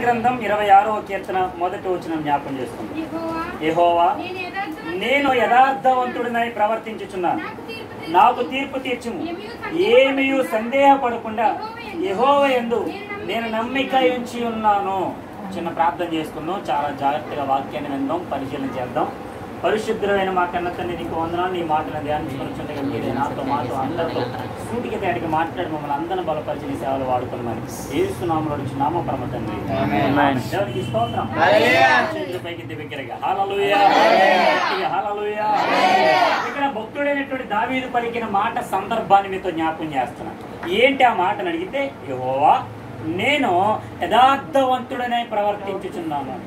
గ్రంథం ఇరవై ఆరో కీర్తన మొదటి వచ్చిన జ్ఞాపం చేస్తుంది యెహోవా, యెహోవా నేను యథార్థవంతుడనై నేను యథార్థవంతుడినై ప్రవర్తించుచున్నాను నాకు తీర్పు తీర్చు. నాకు తీర్పు తీర్చుము ఏమీ సందేహపడకుండా యెహోవ యందు నేను నమ్మిక ఉంచి ఉన్నాను చిన్న ప్రార్థన చేసుకుందాం చాలా జాగ్రత్తగా వాక్యాన్ని విందాం పరిశీలన చేద్దాం పరిశుద్ధమైన మా కన్న తండ్రి నీకు వందనాలు నీ మాటలను ధ్యానించుకొని మీరే నాతో మాతో అందరితో సూటికి తేడికి మాట్లాడి మమ్మల్ని అందరిని బలపరిచి నీ సేవలు వాడుకోమని ఏసునామలో నుంచి నామ పరమ తండ్రి ఆమేన్. దేవునికి స్తోత్రం హల్లెలూయా. చేతులు పైకి దగ్గరగా హల్లెలూయా గట్టిగా హల్లెలూయా ఇక్కడ భక్తుడైనటువంటి దావీదు పలికిన మాట సందర్భాన్ని మీతో జ్ఞాపకం చేస్తున్నా ఏంటి ఆ మాటను అడిగితే యెహోవా నేను యథార్థవంతుడనే ప్రవర్తించుచున్నాను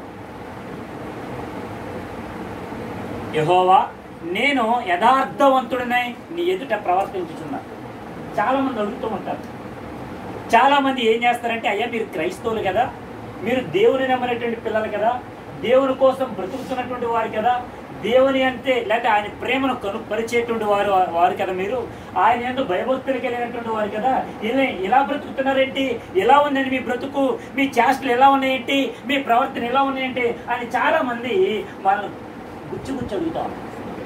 యెహోవా నేను యథార్థవంతుడనై నీ ఎదుట ప్రవర్తించుచున్నాను చాలా మంది అడుగుతూ ఉంటారు చాలా మంది ఏం చేస్తారంటే అయ్యా మీరు క్రైస్తవులు కదా మీరు దేవుని నమ్మనటువంటి పిల్లలు కదా దేవుని కోసం బ్రతుకుతున్నటువంటి వారు కదా దేవుని అంటే లేకపోతే ఆయన ప్రేమను కనుపరిచేటువంటి వారు వారు కదా మీరు ఆయన ఎందు భయభక్తులు కలిగినటువంటి వారు కదా ఇలా ఇలా బ్రతుకుతున్నారేంటి ఎలా ఉందండి మీ బ్రతుకు మీ చేష్టలు ఎలా ఉన్నాయేంటి మీ ప్రవర్తన ఎలా ఉన్నాయంటే అని చాలా మంది వాళ్ళు గుచ్చి గుచ్చి అడుగుతా ఉన్నారు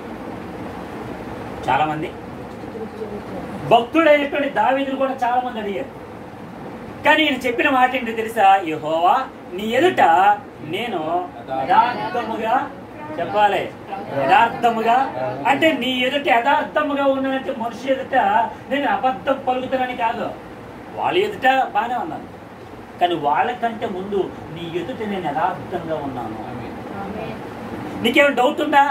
చాలా మంది భక్తుడైనటువంటి దావీదులు కూడా చాలా మంది అడిగారు కానీ ఈయన చెప్పిన మాట ఏంటో తెలుసా యెహోవా నీ ఎదుట నేను యథార్థముగా చెప్పాలి యథార్థముగా అంటే నీ ఎదుట యథార్థముగా ఉన్నానంటే మనిషి ఎదుట నేను అబద్ధం పలుకుతానని కాదు వాళ్ళ ఎదుట బాగానే ఉన్నాను కానీ వాళ్ళకంటే ముందు నీ ఎదుట నేను యథార్థంగా ఉన్నాను నీకేమైనా డౌట్ ఉందా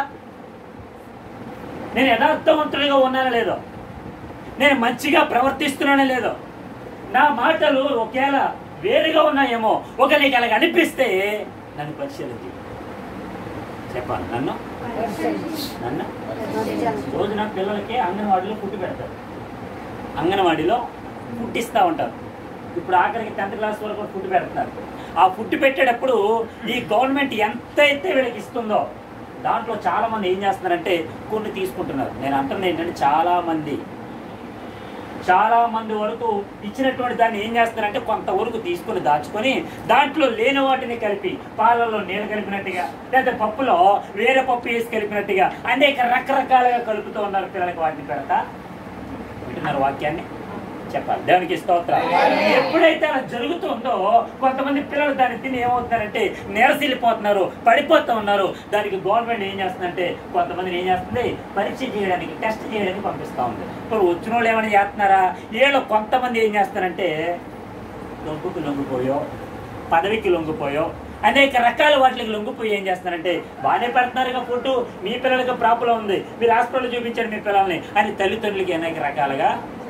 నేను యథార్థవంతుడిగా ఉన్నానో లేదో నేను మంచిగా ప్రవర్తిస్తున్నానో లేదో నా మాటలు ఒకేలా వేరుగా ఉన్నాయేమో ఒక నీకు అలాగ అనిపిస్తే నన్ను పరిశీలించి చెప్పాలి నన్ను నన్ను రోజు నా పిల్లలకి అంగన్వాడీలో పుట్టి పెడతారు అంగన్వాడీలో పుట్టిస్తూ ఉంటారు ఇప్పుడు ఆఖరికి టెన్త్ క్లాస్ వరకు కూడా పుట్టి పెడుతున్నారు ఆ పుట్టి పెట్టేటప్పుడు ఈ గవర్నమెంట్ ఎంతైతే వీళ్ళకి ఇస్తుందో దాంట్లో చాలా మంది ఏం చేస్తున్నారంటే కొన్ని తీసుకుంటున్నారు నేను అంటున్నది ఏంటంటే చాలా మంది చాలా మంది వరకు ఇచ్చినటువంటి దాన్ని ఏం చేస్తారంటే కొంతవరకు తీసుకొని దాచుకొని దాంట్లో లేని వాటిని కలిపి పాలల్లో నీళ్ళు కలిపినట్టుగా లేదా పప్పులో వేరే పప్పు వేసి కలిపినట్టుగా అనేక రకరకాలుగా కలుపుతూ ఉన్నారు పిల్లలకి వాటిని పెడతా వింటున్నారు వాక్యాన్ని చెప్పాలి దేవునికి స్తోత్రం ఎప్పుడైతే అలా జరుగుతుందో కొంతమంది పిల్లలు దాన్ని తిని ఏమవుతున్నారంటే నీరసిల్లిపోతున్నారు పడిపోతూ ఉన్నారు దానికి గవర్నమెంట్ ఏం చేస్తుందంటే కొంతమంది ఏం చేస్తుంది పరీక్ష చేయడానికి టెస్ట్ చేయడానికి పంపిస్తూ ఉంది ఇప్పుడు వచ్చిన వాళ్ళు ఏమైనా చేస్తున్నారా వీళ్ళు కొంతమంది ఏం చేస్తారంటే లొంగుకు లొంగిపోయో పదవికి లొంగిపోయో అనేక రకాల వాటికి లొంగిపోయి ఏం చేస్తున్నారంటే బాగానే పెడుతున్నారుగా ఫుడ్ మీ పిల్లలకి ప్రాబ్లం ఉంది మీరు హాస్పిటల్ చూపించండి మీ పిల్లల్ని అని తల్లిదండ్రులకి అనేక రకాలుగా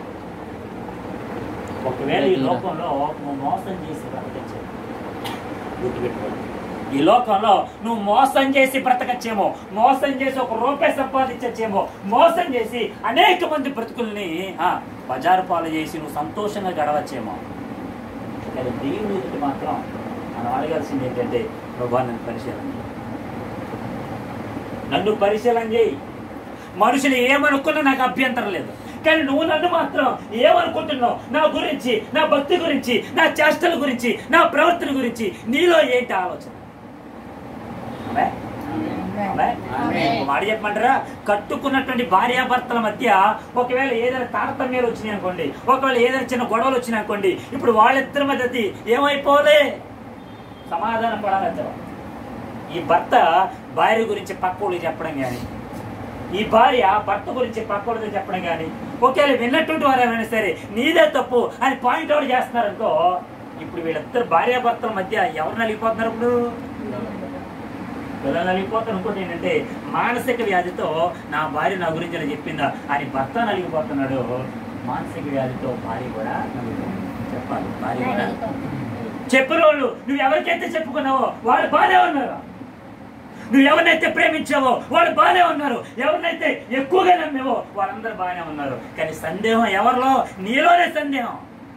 ఒకవేళ ఈ లోకంలో నువ్వు మోసం చేసి బ్రతకచ్చేమో గుర్తుపెట్టుకోండి ఈ లోకంలో నువ్వు మోసం చేసి బ్రతకచ్చేమో మోసం చేసి ఒక రూపాయి సంపాదించచ్చేమో మోసం చేసి అనేక మంది బ్రతుకుల్ని ఆ, బజారు పాలు చేసి నువ్వు సంతోషంగా గడవచ్చేమో కానీ దేవుని ఎదుట మాత్రం మనం అడగాల్సింది ఏంటంటే ప్రభా నన్ను పరిశీలన చేయి. నన్ను పరిశీలన చేయి మనుషులు ఏమనుకున్నా నాకు అభ్యంతరం లేదు కానీ నువ్వు నన్ను మాత్రం ఏమనుకుంటున్నావు నా గురించి నా భక్తి గురించి నా చేష్టల గురించి నా ప్రవర్తన గురించి నీలో ఏంటి ఆలోచన ఆమె? ఆమె? ఒక మాట చెప్పమంటారా కట్టుకున్నటువంటి భార్యాభర్తల మధ్య ఒకవేళ ఏదైనా తారతమ్యాలు వచ్చినాయి అనుకోండి ఒకవేళ ఏదైనా చిన్న గొడవలు వచ్చినాయి అనుకోండి ఇప్పుడు వాళ్ళిద్దరి మధ్య ఏమైపోలే సమాధానం పడాలంటే ఈ భర్త భార్య గురించి పక్కోళ్ళకి చెప్పడం కానీ ఈ భార్య భర్త గురించి పక్కోళ్ళతో చెప్పడం కానీ ఒకవేళ విన్నటువంటి వారు ఏమైనా సరే నీదే తప్పు అని పాయింట్ అవుట్ చేస్తున్నారనుకో ఇప్పుడు వీళ్ళిద్దరు భార్యాభర్తల మధ్య ఎవరు నలిగిపోతున్నారు ఇప్పుడు పిల్లలు నలిగిపోతారు ఇంకోటి ఏంటంటే మానసిక వ్యాధితో నా భార్య నా గురించి ఇలా చెప్పిందా అని భర్త నలిగిపోతున్నాడు మానసిక వ్యాధితో భార్య కూడా నలిగిపోతుంది చెప్పాలి భార్య కూడా చెప్పిన వాళ్ళు నువ్వు ఎవరికైతే చెప్పుకున్నావో వాళ్ళు బాగానే ఉన్నారు నువ్వు ఎవరినైతే ప్రేమించావో వాళ్ళు బాగానే ఉన్నారు ఎవరినైతే ఎక్కువగా నమ్మేవో వాళ్ళందరూ బాగానే ఉన్నారు కానీ సందేహం ఎవరిలో నీలోనే సందేహం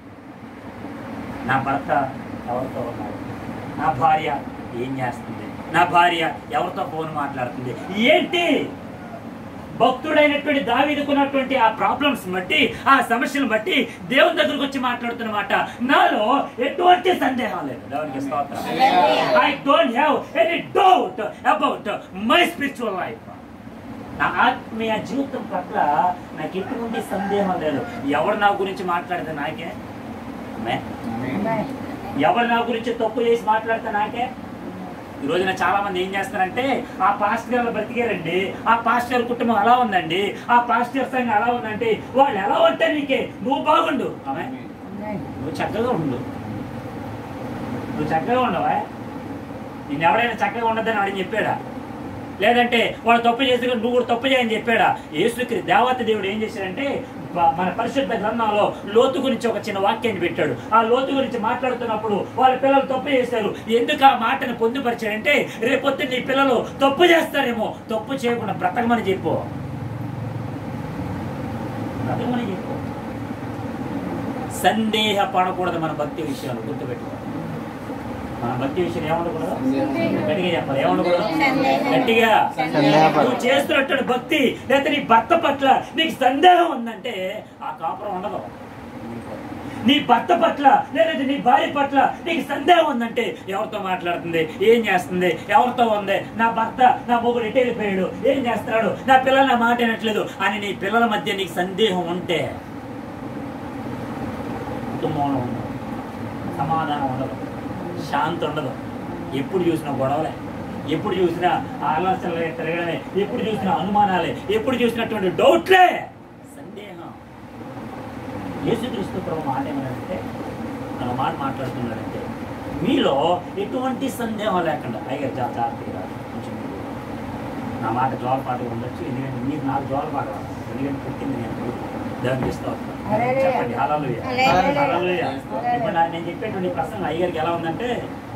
నా భర్త ఎవరితో ఉన్నాడు నా భార్య ఏం చేస్తుంది నా భార్య ఎవరితో ఫోన్ మాట్లాడుతుంది ఏంటి భక్తుడైనటువంటి దావీదుకున్నటువంటి ఆ ప్రాబ్లమ్స్ బట్టి ఆ సమస్యలను బట్టి దేవుని దగ్గరకు వచ్చి మాట్లాడుతున్నమాట నాలో ఎటువంటి సందేహం లేదు దేవునికి స్తోత్రం I don't have any doubt about my spiritual life నా ఆత్మీయ జీవితం పట్ల నాకు ఎటువంటి సందేహం లేదు ఎవరు నా గురించి మాట్లాడితే నాకే మే. ఎవరు నా గురించి తప్పు చేసి మాట్లాడితే నాకే ఈ రోజున చాలా మంది ఏం చేస్తారంటే ఆ పాస్టర్ గారు బ్రతికారండి ఆ పాస్టర్ గారి కుటుంబం అలా ఉందండి ఆ పాస్టర్ సంఘం అలా ఉందండి వాళ్ళు ఎలా ఉంటే నీకే నువ్వు బాగుండు ఆమె నువ్వు చక్కగా ఉండు నువ్వు చక్కగా ఉండవా నిన్ను ఎవడైనా చక్కగా ఉండదని వాడిని చెప్పాడా లేదంటే వాడు తప్పు చేసి నువ్వు కూడా తప్పు చేయని చెప్పాడా యేసుక్రీ దేవత దేవుడు ఏం చేశాడంటే బ- మన పరిశుద్ధ గ్రంథంలో లోతు గురించి ఒక చిన్న వాక్యాన్ని పెట్టాడు ఆ లోతు గురించి మాట్లాడుతున్నప్పుడు వాళ్ళ పిల్లలు తప్పు చేశారు ఎందుకు ఆ మాటను పొందుపరిచాడంటే రేపొద్దు నీ పిల్లలు తప్పు చేస్తారేమో తప్పు చేయకుండా బ్రతకమని చెప్పు బ్రతకమని చెప్పు సందేహ పడకూడదు మన భక్తి విషయాలు గుర్తుపెట్టుకో మన భక్తి విషయం ఏమనకూడదు గట్టిగా చెప్పాలి ఏమనకూడదు సందేహం. గట్టిగా సందేహపడ- నువ్వు చేస్తున్నటువంటి భక్తి లేకపోతే నీ భర్త పట్ల నీకు సందేహం ఉందంటే ఆ కాపురం ఉండదు నీ భర్త పట్ల లేదంటే నీ భార్య పట్ల నీకు సందేహం ఉందంటే ఎవరితో మాట్లాడుతుంది ఏం చేస్తుంది ఎవరితో ఉంది నా భర్త నా మొగుడు ఎటు వెళ్ళిపోయాడు ఏం చేస్తున్నాడు నా పిల్లలు నా మాట వినట్లేదు అని నీ పిల్లల మధ్య నీకు సందేహం ఉంటే కుటుంబంలో ఉండదు సమాధానం ఉండదు శాంతి ఉండదు ఎప్పుడు చూసినా గొడవలే ఎప్పుడు చూసినా ఆలోచనలే తిరగడమే ఎప్పుడు చూసినా అనుమానాలే ఎప్పుడు చూసినటువంటి డౌట్లే సందేహం యేసుక్రీస్తు ప్రభు మాట ఏమన్నాడంటే మన మాట మాట్లాడుతున్నాడంటే మీలో ఎటువంటి సందేహం లేకుండా అయ్యా జా జాగ్రత్తగా కొంచెం మీరు నా మాట జోలపాటు ఉండొచ్చు ఎందుకంటే మీరు నాకు జోలపాటు రాదు. ఎందుకంటే పుట్టింది నేను దేవునికి ఇస్తూ వస్తాను హల్లెలూయా. చెప్పండి హల్లెలూయా. హల్లెలూయా. హల్లెలూయా. ఇప్పుడు నా- నేను చెప్పేటువంటి ప్రసంగం అయ్యగారికి ఎలా ఉందంటే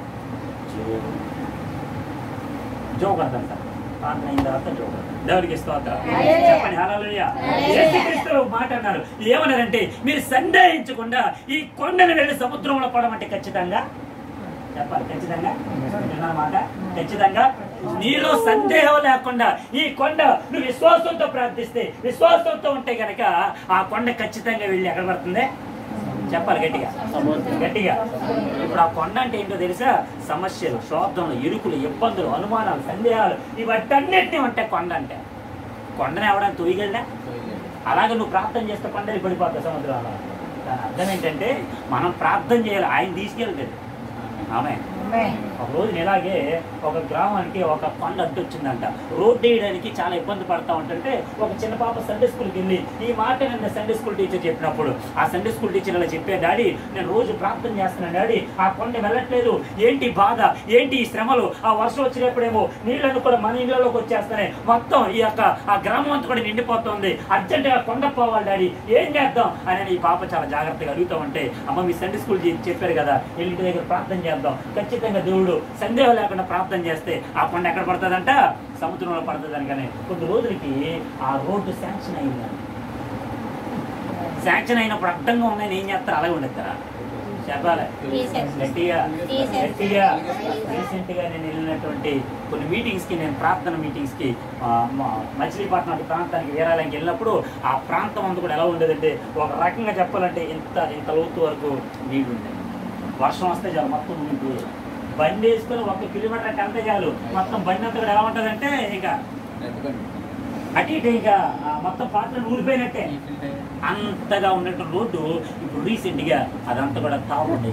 జోగర్దాం సార్ ప్రార్థన అయిన తర్వాత జోగర్దాం దేవుడికి స్తోత్రం హల్లెలూయా. చెప్పండి హల్లెలూయా. హల్లెలూయా. యేసుక్రీస్తు ఒక మాట అన్నారు ఏమన్నారంటే మీరు సందేహించకుండా ఈ కొండను వెళ్ళి సముద్రంలో పడమంటే ఖచ్చితంగా చెప్పాలి ఖచ్చితంగా విన్నారా మాట ఖచ్చితంగా నీలో సందేహం లేకుండా ఈ కొండ నువ్వు విశ్వాసంతో ప్రార్థిస్తే విశ్వాసంతో ఉంటే గనక ఆ కొండ ఖచ్చితంగా వెళ్ళి ఎక్కడ పడుతుంది చెప్పాలి గట్టిగా గట్టిగా ఇప్పుడు ఆ కొండ అంటే ఏంటో తెలుసా సమస్యలు శోధనలు ఇరుకులు ఇబ్బందులు అనుమానాలు సందేహాలు ఇవన్నీ ఉంటాయి కొండ అంటే కొండని ఎవడని తొయ్యగలడా అలాగే నువ్వు ప్రార్థన చేస్తే కొండని పడిపోతావు సముద్రంలో దాని అర్థం ఏంటంటే మనం ప్రార్థన చేయాలి ఆయన తీసుకెళ్తాడు ఆమె ఒక రోజున ఇలాగే ఒక గ్రామానికి ఒక కొండ అడ్డొచ్చిందంట రోడ్డు వేయడానికి చాలా ఇబ్బంది పడతా ఉంటుంటే ఒక చిన్న పాప సండే స్కూల్కి వెళ్ళి ఈ మాట నిన్న సండే స్కూల్ టీచర్ చెప్పినప్పుడు ఆ సండే స్కూల్ టీచర్ ఇలా చెప్పే డాడీ నేను రోజు ప్రార్థన చేస్తున్నాను డాడీ ఆ కొండ వెళ్ళట్లేదు ఏంటి బాధ ఏంటి ఈ శ్రమలు ఆ వర్షం వచ్చినప్పుడేమో నీళ్ళను కూడా మన ఇళ్ళలోకి వచ్చేస్తున్నాయి మొత్తం ఈ యొక్క ఆ గ్రామం అంతా కూడా నిండిపోతుంది అర్జెంటుగా కొండ పోవాలి డాడీ ఏం చేద్దాం అని ఈ పాప చాలా జాగ్రత్తగా అడుగుతూ ఉంటే అమ్మ మీ సండే స్కూల్ చే- చెప్పారు కదా వీళ్ళ ఇంటి దగ్గర ప్రార్థన చేద్దాం ఖచ్చితంగా దేవుడు సందేహం లేకుండా ప్రార్థన చేస్తే ఆ కొండ ఎక్కడ పడుతుందంట సముద్రంలో పడుతుందని కానీ కొన్ని రోజులకి ఆ రోడ్డు శాంక్షన్ అయిందండి శాంక్షన్ అయినప్పుడు అడ్డంగా ఉన్నాయని ఏం చేస్తారు అలాగే ఉండేస్తారా చెప్పాలి తీసేస్తారు. గట్టిగా తీసేస్తారు. గట్టిగా రీసెంట్ గా నేను వెళ్ళినటువంటి కొన్ని మీటింగ్స్ కి నేను ప్రార్థన మీటింగ్స్ కి ఆ, మా- మచిలీపట్నం అటు ప్రాంతానికి వీరాలకి వెళ్ళినప్పుడు ఆ ప్రాంతం అంతా కూడా ఎలా ఉండేదంటే ఒక రకంగా చెప్పాలంటే ఇంత ఇంత లోతు వరకు నీళ్ళు ఉండేది వర్షం వస్తే చాలు మొత్తం మునిగిపోయేది బండి వేసుకొని ఒక కిలోమీటర్ అంతే చాలు మొత్తం బండి అంతా కూడా ఎలా ఉంటుందంటే ఇంకా అటు ఇటు ఇంకా ఆ, మొత్తం పాటలు ఊరిపోయినట్టే అంతగా ఉన్నటువంటి రోడ్డు ఇప్పుడు రీసెంట్ గా అదంతా కూడా తాగుండేది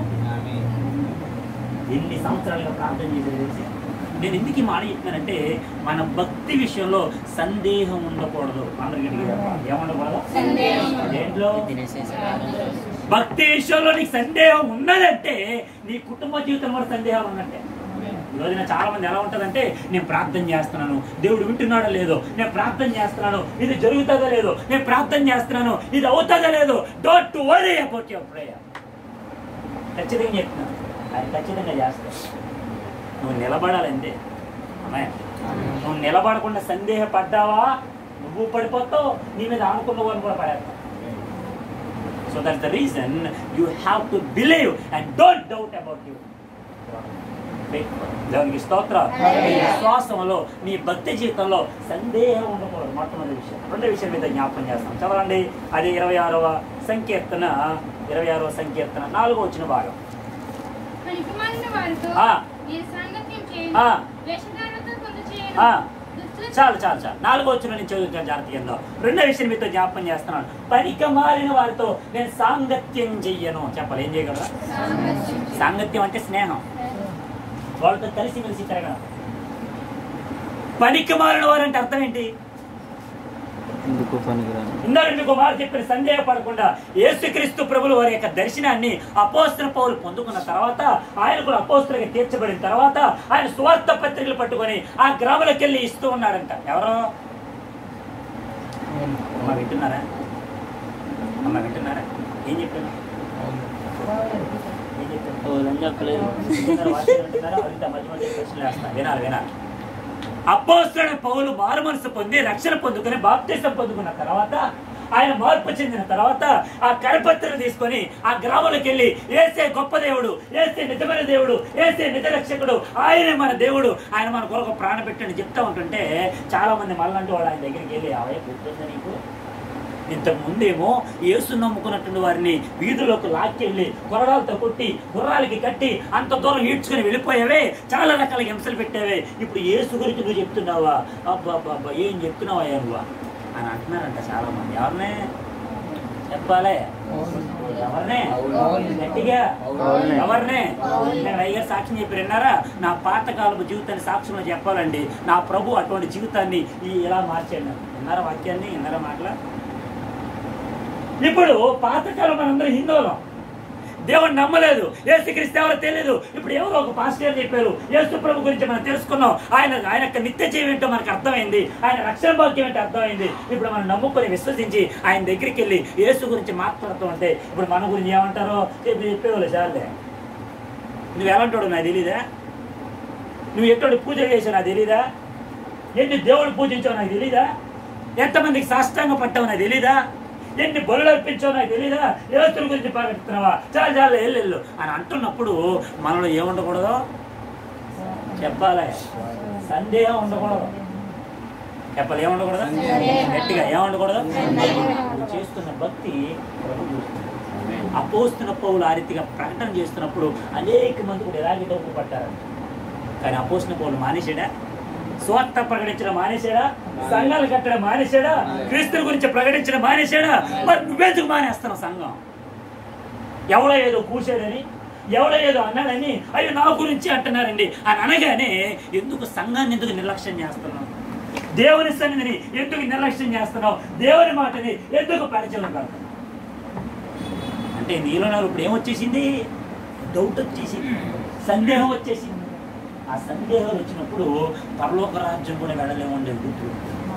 ఎన్ని సంవత్సరాలుగా ప్రార్థన చేసేది తెలిసి నేను ఎందుకు ఈ మాట చెప్తున్నానంటే మన భక్తి విషయంలో సందేహం ఉండకూడదు అందరికీ గట్టిగా చెప్పాలి. ఏముండకూడదు సందేహం. దేంట్లో భక్తి విషయంలో నీకు సందేహం ఉన్నదంటే నీ కుటుంబ జీవితం కూడా సందేహాలు ఉన్నట్టే ఈ రోజున చాలా మంది ఎలా ఉంటుందంటే నేను ప్రార్థన చేస్తున్నాను దేవుడు వింటున్నాడో లేదో నేను ప్రార్థన చేస్తున్నాను ఇది జరుగుతుందో లేదో నేను ప్రార్థన చేస్తున్నాను ఇది అవుతుందో లేదో don't worry about your prayer ఖచ్చితంగా చెప్తున్నాను అది ఖచ్చితంగా చేస్తా నువ్వు నిలబడాలంతే అమ్మాయి నువ్వు నిలబడకుండా సందేహపడ్డావా నువ్వు పడిపోతావు నీ మీద ఆనుకున్న వాళ్ళు కూడా పడేస్తావు so that the reason you have to believe and don't doubt about you దేవునికి స్తోత్ర నీ విశ్వాసంలో నీ భక్తి జీవితంలో సందేహం ఉండకూడదు మొట్టమొదటి విషయం రెండో విషయం మీద జ్ఞాపకం చేస్తాం చదవండి అది ఇరవై ఆరవ సంకీర్తన ఇరవై ఆరవ సంకీర్తన నాలుగో వచ్చిన భాగం పనికిమాలిన వారితో ఆ. నేను సాంగత్యం చేయను. ఆ. వేషధారులతో కొంత చేయను. ఆ. దుష్టులతో చాలు చాలు చాలు నాలుగో వచ్చిన నుంచి చదువుతాను జాగ్రత్త కింద రెండో విషయం మీతో జ్ఞాపకం చేస్తున్నాను పనిక మారిన వారితో నేను సాంగత్యం చెయ్యను చెప్పాలి ఏం చేయగలరా సాంగత్యం చేయను. సాంగత్యం అంటే స్నేహం వాళ్ళతో కలిసి మెలిసి తిరగడం పనికి మారిన వారంటే అర్థం ఏంటి ఎందుకు పనికిరాను ఇందాక మీకు మాట చెప్పిన సందేహపడకుండా యేసుక్రీస్తు ప్రభులు వారి యొక్క దర్శనాన్ని అపోస్త్ర పౌలు పొందుకున్న తర్వాత ఆయన కూడా అపోస్త్రగా తీర్చబడిన తర్వాత ఆయన స్వార్థ పత్రికలు పట్టుకొని ఆ గ్రామాలకు వెళ్ళి ఇస్తూ ఉన్నాడంట ఎవరో అమ్మ వింటున్నారా అమ్మ వింటున్నారా ఏం చెప్పాను ఏం చెప్పాను వాళ్ళని చెప్పలేదు వింటున్నారా? వాక్యం వింటున్నారా? అడిగితే మధ్య మధ్య ప్రశ్నలు వేస్తా. వినాలి వినాలి అపోస్తులైన పౌలు మారు మనసు పొంది రక్షణ పొందుకొని బాప్తిసం పొందుకున్న తర్వాత ఆయన మార్పు చెందిన తర్వాత ఆ కరపత్రను తీసుకొని ఆ గ్రామంలోకి వెళ్ళి ఏసే గొప్ప దేవుడు ఏసే నిజమైన దేవుడు ఏసే నిజ రక్షకుడు ఆయనే మన దేవుడు ఆయన మన కొరకు ప్రాణ పెట్టని చెప్తా ఉంటుంటే చాలా మంది మళ్ళంటూ వాళ్ళు ఆయన దగ్గరికి వెళ్ళి అవే గుర్తుందా నీకు ఇంతకు ముందేమో యేసు నమ్ముకున్నటువంటి వారిని వీధుల్లోకి లాక్కెళ్ళి కొరడాలతో కొట్టి గుర్రాలకి కట్టి అంత దూరం ఈడ్చుకుని వెళ్ళిపోయావే చాలా రకాల హింసలు పెట్టావే ఇప్పుడు యేసు గురించి నువ్వు చెప్తున్నావా అబ్బా అబ్బా అబ్బా ఏం చెప్తున్నావా నువ్వా అని అంటున్నారంట చాలా మంది ఎవరినే చెప్పాలే ఎవరినే గట్టిగా ఎవరినే నేను అయ్యారు సాక్ష్యం చెప్పి విన్నారా నా పాతకాలపు జీవితాన్ని సాక్ష్యంలో చెప్పాలండి నా ప్రభు అటువంటి జీవితాన్ని ఈ ఇలా మార్చాడు విన్నారా వాక్యాన్ని విన్నారా మాటలా ఇప్పుడు పాతకాలం మనందరం హిందువులం దేవుడు నమ్మలేదు యేసుక్రీస్తు ఎవరో తెలియదు ఇప్పుడు ఎవరో ఒక పాస్టర్ చెప్పారు యేసు ప్రభు గురించి మనం తెలుసుకున్నాం ఆయన ఆయన యొక్క నిత్య జీవం ఏంటో మనకు అర్థమైంది ఆయన రక్షణ భాగ్యం ఏంటో అర్థమైంది ఇప్పుడు మనం నమ్ముకొని విశ్వసించి ఆయన దగ్గరికి వెళ్ళి యేసు గురించి మాట్లాడుతూ ఉంటే ఇప్పుడు మన గురించి ఏమంటారో చెప్పి చెప్పేవాళ్ళు చాలే నువ్వు ఎలాంటాడు నాకు తెలీదా నువ్వు ఎటువంటి పూజ చేసావు నాకు తెలీదా ఎన్ని దేవుడు పూజించావు నాకు తెలీదా ఎంతమందికి సాష్టాంగ పట్టావు నాకు తెలీదా ఎన్ని బరులు అర్పించావు నాకు తెలీదా యోస్తుల గురించి ప్రకటిస్తున్నావా చాలా చాలా వెళ్ళు వెళ్ళు అని అంటున్నప్పుడు మనలో ఏముండకూడదు చెప్పాలి సందేహం ఉండకూడదు చెప్పాలి ఏముండకూడదు గట్టిగా ఏముండకూడదు నువ్వు చేస్తున్న భక్తి ప్రభు చూస్తున్నాడు. అపోస్తున్న పౌలు ఆ రీతిగా ప్రకటన చేస్తున్నప్పుడు అనేక మంది కూడా ఇలాగే డబ్బు పట్టారు కానీ అపోస్తున్న పౌలు మానేశాడా స్వార్థ ప్రకటించడం మానేశాడా సంఘాలు కట్టడం మానేశాడా క్రీస్తుల గురించి ప్రకటించడం మానేశాడా మరి నువ్వెందుకు మానేస్తున్నావు సంఘం ఎవడో ఏదో కూర్చాడని ఎవడో ఏదో అన్నాడని అయ్యో నా గురించి అంటున్నారండి అని అనగానే ఎందుకు సంఘాన్ని ఎందుకు నిర్లక్ష్యం చేస్తున్నావు దేవుని సన్నిధిని ఎందుకు నిర్లక్ష్యం చేస్తున్నావు దేవుని మాటని ఎందుకు పరిచయం కడుతున్నావు అంటే నీలో నాకు ఇప్పుడు ఏమొచ్చేసింది డౌట్ వచ్చేసింది సందేహం వచ్చేసింది ఆ సందేహం వచ్చినప్పుడు పరలోక రాజ్యం కూడా వెళ్ళలేమండి గుర్తు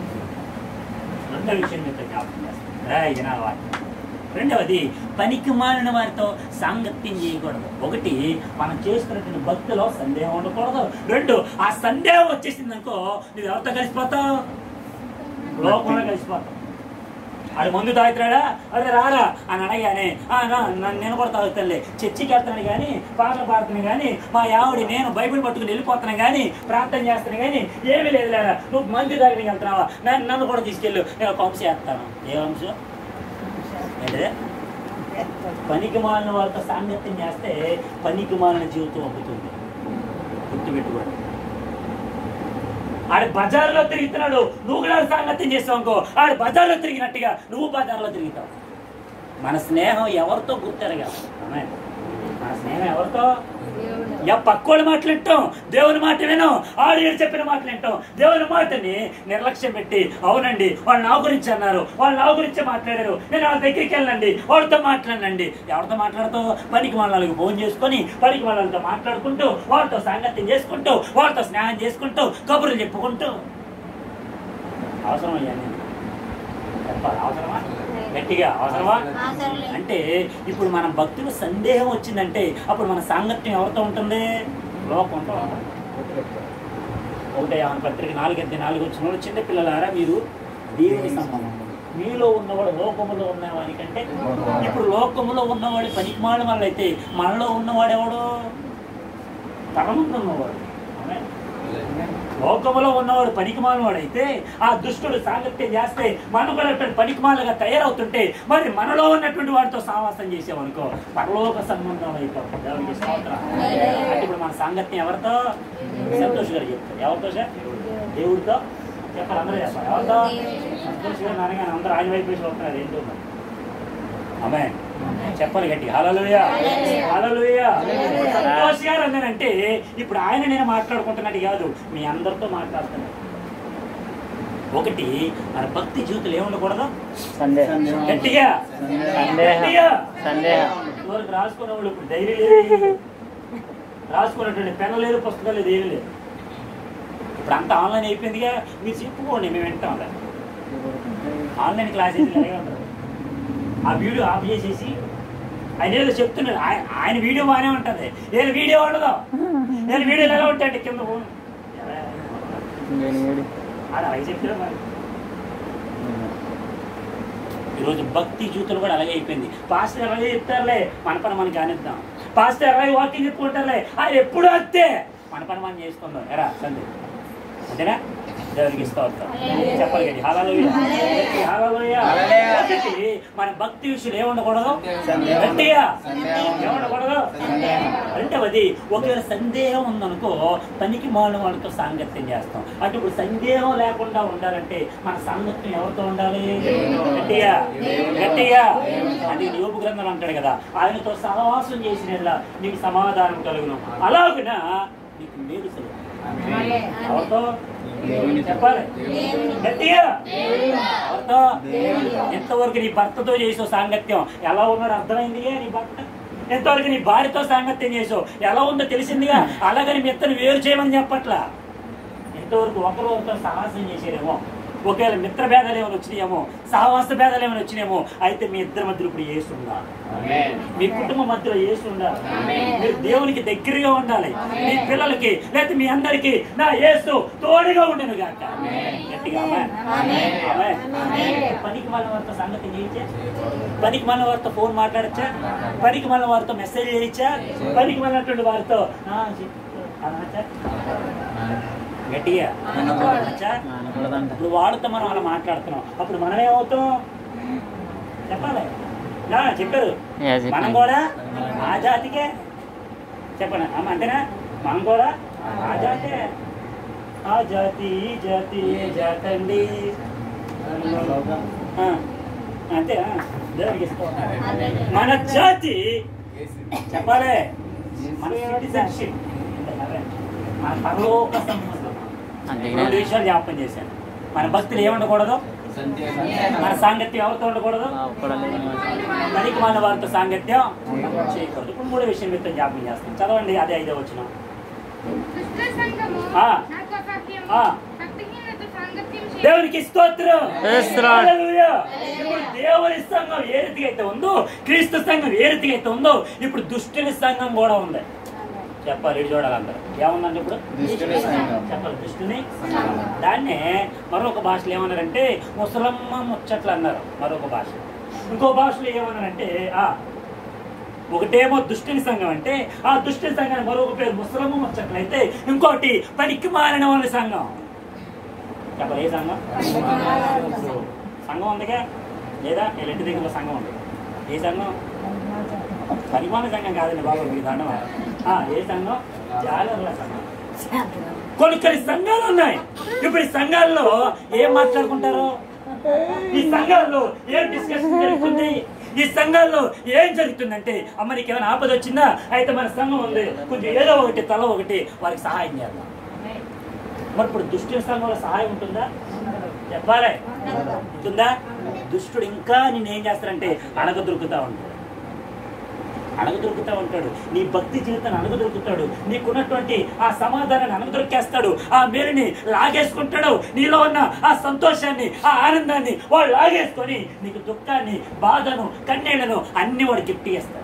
రెండో విషయం మీతో జ్ఞాపకం చేస్తాను రా, ఇది నా వాక్యం. రెండవది పనికి మాలిన వారితో సాంగత్యం చేయకూడదు ఒకటి మనం చేస్తున్నటువంటి భక్తిలో సందేహం ఉండకూడదు రెండు ఆ సందేహం వచ్చేసింది అనుకో నువ్వు ఎవరితో కలిసిపోతావు లోకంలో కలిసిపోతావు ఆడు ముందు తాగుతున్నాడా అదే రారా అని అనగానే "ఆ, రా, నన్ను నేను కూడా తాగుతానులే చర్చికి వెళ్తాను కానీ పాటలు పాడుతున్నాను కానీ మా యావుడి నేను బైబిల్ పట్టుకుని వెళ్ళిపోతున్నాను కానీ ప్రార్థన చేస్తాను కానీ ఏమీ లేదు లేరా నువ్వు మంది దగ్గరికి వెళ్తున్నావా నన్ను నన్ను కూడా తీసుకెళ్ళు నేను ఒక అంశం వేస్తాను ఏ అంశం ఏంటిదే పనికి మాలిన వాళ్ళతో సాంగత్యం చేస్తే పనికి మాలిన జీవితం అబ్బుతుంది గుర్తుపెట్టుకోండి ఆడు బజార్లో తిరుగుతున్నాడు నువ్వు కూడా సాంగత్యం చేస్తావు అనుకో ఆడు బజార్లో తిరిగినట్టుగా నువ్వు బజార్లో తిరుగుతావు మన స్నేహం ఎవరితో గుర్తెరగా మన స్నేహం ఎవరితో యా పక్కోడి మాటలు వింటాం దేవుని మాట వినం ఆడియో చెప్పిన మాటలు వింటాం దేవుని మాటని నిర్లక్ష్యం పెట్టి అవునండి వాళ్ళు నా గురించి అన్నారు వాళ్ళు నా గురించి మాట్లాడారు నేను వాళ్ళ దగ్గరికి వెళ్ళండి వాళ్ళతో మాట్లాడండి ఎవరితో మాట్లాడుతావు పనికి వాళ్ళకి ఫోన్ చేసుకొని పనికి వాళ్ళతో మాట్లాడుకుంటూ వాళ్ళతో సాంగత్యం చేసుకుంటూ వాళ్ళతో స్నేహం చేసుకుంటూ కబుర్లు చెప్పుకుంటూ అవసరం అయ్యాను చెప్పాలి అవసరమా గట్టిగా అవసరమా అంటే ఇప్పుడు మన భక్తులు సందేహం వచ్చిందంటే అప్పుడు మన సాంగత్యం ఎవరితో ఉంటుంది లోకంతో ఉంటుంది. ఒకటే ఆమె పత్రిక నాలుగు ఎద్ది నాలుగు వచ్చిన వాళ్ళు చిన్న పిల్లలారా మీరు దేవుని సంబంధం మీలో ఉన్నవాడు లోకములో ఉన్నవాడి కంటే ఇప్పుడు లోకములో ఉన్నవాడు పనికిమాల వల్ల అయితే మనలో ఉన్నవాడు ఎవడు తలముందు ఉన్నవాడు ఆమేన్. లోకములో ఉన్నవాడు పనికిమాలవాడైతే ఆ దుష్టుడు సాంగత్యం చేస్తే మనం కూడా అటువంటి పనికిమాలుగా తయారవుతుంటే మరి మనలో ఉన్నటువంటి వాడితో సావాసం చేసామనుకో పరలోక సంబంధం అయిపోతుంది దేవునికి స్తోత్రం అంటే ఇప్పుడు మన సాంగత్యం ఎవరితో సంతోష్ గారు చెప్తారు ఎవరితో సార్ దేవుడితో చెప్పాలి అందరూ చెప్పాలి ఎవరితో సంతోష్ గారు నాన్నగారు అందరూ ఆయన వైపు వేసి వస్తున్నారు ఏంటో మరి ఆమె చెప్పాలి గట్టి హలలుయ హలలుయ సంతోష్ గారు అన్నానంటే ఇప్పుడు ఆయన నేను మాట్లాడుకుంటున్నట్టు కాదు మీ అందరితో మాట్లాడుతున్నాను ఒకటి మన భక్తి జీవితంలో ఏముండకూడదు సందేహం గట్టిగా సందేహం గట్టిగా సందేహం ఇదివరకు రాసుకునే వాళ్ళు ఇప్పుడు డైరీ లేదు రాసుకున్నటువంటి పెన్ లేదు పుస్తకాలు లేదు ఏమీ లేదు ఇప్పుడు అంతా ఆన్లైన్ అయిపోయిందిగా మీరు చెప్పుకోండి మేము వింటాం అలా ఆన్లైన్ క్లాసెస్ ఇలాగే ఉంటుంది ఆ వీడియో ఆఫ్ చేసేసి ఆయన ఏదో చెప్తున్నాడు ఆయన ఆయన వీడియో బాగానే ఉంటుంది నేను వీడియో ఉండదు నేను వీడియోలు ఎలా ఉంటాయండి కింద పో- నేను ఏడు ఆడ అలాగే చెప్తాడు మరి ఈరోజు భక్తి జీవితంలో కూడా అలాగే అయిపోయింది పాస్టర్ అలాగే చెప్తారులే మన పని మనం కానిద్దాం పాస్టర్ అలాగే వాకింగ్ చెప్పుకుంటారులే ఆయన ఎప్పుడు అంతే మన పని మనం చేసుకుందాం ఎరా సందే అంతేనా దేవునికి స్తోత్రం చెప్పాలి గట్టి హల్లెలూయా గట్టి హల్లెలూయా ఒకటి మన భక్తి విషయం ఏముండకూడదు గట్టిగా ఏముండకూడదు రెండవది ఒకవేళ సందేహం ఉందనుకో పనికి మాలిన వాళ్ళతో సాంగత్యం చేస్తాం అంటే ఇప్పుడు సందేహం లేకుండా ఉండాలంటే మన సాంగత్యం ఎవరితో ఉండాలి గట్టిగా గట్టిగా అంటే ఈయన యోపు గ్రంథం అంటాడు కదా ఆయనతో సహవాసం చేసిన నీకు సమాధానం కలుగును అలాగున నీకు మేలు కలుగును. ఎవరితో చెప్పాలి గట్టిగా ఎవరితో ఎంతవరకు నీ భర్తతో చేసే సాంగత్యం ఎలా ఉన్నాడు అర్థమైందిగా నీ భర్త ఎంతవరకు నీ భార్యతో సాంగత్యం చేసావు ఎలా ఉందో తెలిసిందిగా అలాగని మీ ఇద్దరు వేరు చేయమని చెప్పట్లా ఎంతవరకు ఒకరు ఒకరు సాహసం చేసేదేమో ఒకవేళ మిత్ర భేదాలు ఏమైనా వచ్చినాయేమో సహవాస భేదాలు ఏమైనా వచ్చినాయేమో అయితే మీ ఇద్దరి మధ్యలో ఇప్పుడు ఏసుందా మీ కుటుంబం మధ్యలో ఏసు ఉండాలి మీరు దేవునికి దగ్గరగా ఉండాలి మీ పిల్లలకి లేకపోతే మీ అందరికి నా యేసు తోడుగా ఉండను గాక గట్టిగా ఆమేన్. ఆమేన్. పనికి మన వారితో సంగతి చేయించా పనికి మన వారితో ఫోన్ మాట్లాడచ్చా పనికి మన వారితో మెసేజ్ చేయొచ్చా పనికి మనటువంటి వారితో "ఆ, చెప్పు" అనొచ్చా? గట్టిగా అనొచ్చా? అనకూడదంట ఇప్పుడు వాడితో మనం అలా మాట్లాడుతున్నాం అప్పుడు మనం ఏమవుతాం చెప్పాలి నా చెప్పారు యా, చెప్పండి. మనం కూడా ఆ జాతికే చెప్పండి అమ్మ అంతేనా మనం కూడా ఆ జాతే ఆ జాతి ఈ జాతి ఏ జాతి అండి ఆ, అంతే ఆ, దేవుడికి ఇస్తాం. మన జాతి చెప్పాలి మన సిటిజన్షిప్ మన పరలోక సంబంధం అంతే రెండు విషయాలు జ్ఞాపకం చేశాను మన భక్తులు ఏముండకూడదు మన సాంగత్యం ఎవరితో ఉండకూడదు పనికి మన వారితో సాంగత్యం చేయకూడదు ఇప్పుడు మూడో విషయం మీతో జ్ఞాపకం చేస్తాం చదవండి అదే ఐదో వచ్చిన దుష్ట సంఘము ఆ. నాకు అసహ్యము. ఆ. భక్తిహీనత సాంగత్యం చేయు. దేవునికి స్తోత్రం స్తోత్రం. హల్లెలూయా. ఇప్పుడు దేవుని సంఘం ఏ రీతిగా అయితే ఉందో క్రీస్తు సంఘం ఏ రీతిగా అయితే ఉందో ఇప్పుడు దుష్టుని సంఘం కూడా ఉంది చెప్పాలి ఇటు చూడాలి అందరూ ఏముందండి ఇప్పుడు దుష్టుని సంఘం. చెప్పాలి దుష్టుని దాన్నే మరొక భాషలో ఏమన్నారంటే ముసలమ్మ ముచ్చట్లు అన్నారు మరొక భాష ఇంకో భాషలో ఏమన్నారంటే ఆ ఒకటేమో దుష్టుని సంఘం అంటే ఆ దుష్టుని సంఘానికి మరొక పేరు ముసలమ్మ ముచ్చట్లయితే ఇంకోటి పనికి మారిన వాళ్ళ సంఘం చెప్పాలి ఏ సంఘం ఇప్పుడు సంఘం ఉందిగా లేదా ఎల్లంటి దగ్గర సంఘం ఉంది ఏ సంఘం పరిమాణ సంఘం కాదండి బాబు మీకు దండం ఆ, ఏ సంఘం జాలర్ల సంఘం కొన్ని కొన్ని సంఘాలు ఉన్నాయి ఇప్పుడు ఈ సంఘాల్లో ఏం మాట్లాడుకుంటారు ఈ సంఘాల్లో ఏం డిస్కషన్ జరుగుతుంది ఈ సంఘాల్లో ఏం జరుగుతుందంటే అమ్మ నీకు ఏమైనా ఆపద వచ్చిందా అయితే మన సంఘం ఉంది కొంచెం ఏదో ఒకటి తల ఒకటి వారికి సహాయం చేద్దాం మరి ఇప్పుడు దుష్టుని సంఘంలో సహాయం ఉంటుందా చెప్పాలి ఉంటుందా దుష్టుడు ఇంకా నేను ఏం చేస్తాడంటే అడగ దొరుకుతా ఉంటాడు అడగ దొరుకుతా ఉంటాడు నీ భక్తి జీవితాన్ని అడగ దొరుకుతాడు నీకున్నటువంటి ఆ సమాధానాన్ని అడగ దొరికేస్తాడు ఆ మేలుని లాగేసుకుంటాడు నీలో ఉన్న ఆ సంతోషాన్ని ఆ ఆనందాన్ని వాడు లాగేసుకొని నీకు దుఃఖాన్ని బాధను కన్నీళ్లను అన్ని వాడు గిఫ్ట్ చేస్తాడు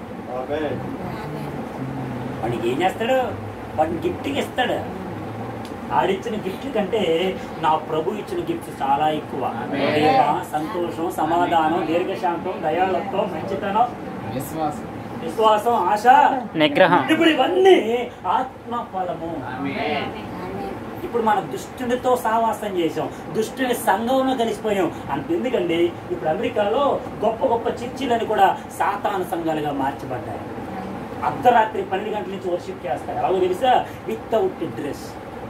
వాడికి ఏం చేస్తాడు వాడిని గిఫ్ట్ ఇస్తాడు ఆడిచ్చిన గిఫ్ట్ కంటే నా ప్రభు ఇచ్చిన గిఫ్ట్ చాలా ఎక్కువ ప్రేమ సంతోషం సమాధానం దీర్ఘశాంతం దయాళత్వం మంచితనం విశ్వాసం విశ్వాసం ఆశ నిగ్రహం ఇప్పుడు ఇవన్నీ ఆత్మ ఫలము ఇప్పుడు మనం దుష్టునితో సావాసం చేసాం దుష్టుని సంఘంలో కలిసిపోయాం అంతెందుకండి ఇప్పుడు అమెరికాలో గొప్ప గొప్ప చర్చిలను కూడా సాతాను సంఘాలుగా మార్చబడ్డాయి అర్ధరాత్రి పన్నెండు గంటల నుంచి వర్షిప్ చేస్తారు అలాగో తెలుసా వితౌట్ డ్రెస్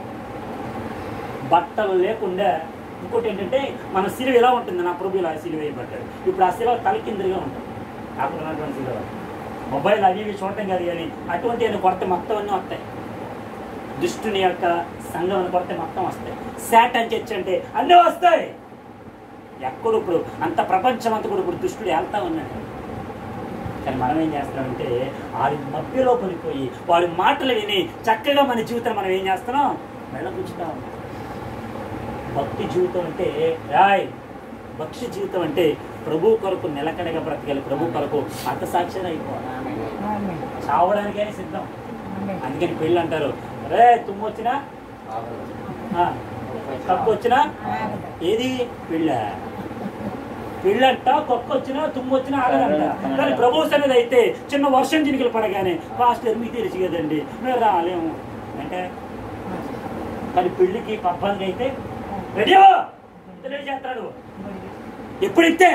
బట్టలు లేకుండా ఇంకోటి ఏంటంటే మన సిలువ ఎలా ఉంటుంది నా ప్రభు ఇలా సిలువ వేయబడ్డాడు ఇప్పుడు ఆ సిలువ తలకిందులుగా ఉంటుంది అక్కడ ఉన్నటువంటి సిలువ మొబైల్ అవి ఇవి చూడటం కాదు కానీ అటువంటి అని కొరత మొత్తం అన్నీ వస్తాయి దుష్టుని యొక్క సంఘం అని కొరత మొత్తం వస్తాయి శాట్ అని చర్చ్ అంటే అన్నీ వస్తాయి ఎక్కడ ఇప్పుడు అంత ప్రపంచం అంతా కూడా ఇప్పుడు దుష్టుడు వెళ్తా ఉన్నాడు కానీ మనం ఏం చేస్తున్నామంటే వారి మధ్యలో పడిపోయి వారి మాటలు విని చక్కగా మన జీవితం మనం ఏం చేస్తున్నాం వెళ్ళపుచ్చుతా ఉన్నాం భక్తి జీవితం అంటే రాయ్ భక్తి జీవితం అంటే ప్రభు కొరకు నిలకడగా బ్రతకాలి ప్రభు కొరకు అర్థసాక్షిగా అయిపోవాలి చావడానికైనా సిద్ధం అందుకని పెళ్ళి అంటారు రే తుమ్ము వచ్చినా ఆ, కప్పు వచ్చినా ఏది పెళ్ళ పెళ్ళంట కుక్క వచ్చినా తుమ్ము వచ్చినా ఆగదంట కానీ ప్రభు సన్నిధి అయితే చిన్న వర్షం చినుకలు పడగానే పాస్టర్ మీకు తెలుసు కదండి మేము రాలేము అంటే కానీ పెళ్ళికి పబ్బానికి అయితే రెడీ రెడీ చేస్తాడు ఎప్పుడు ఇంతే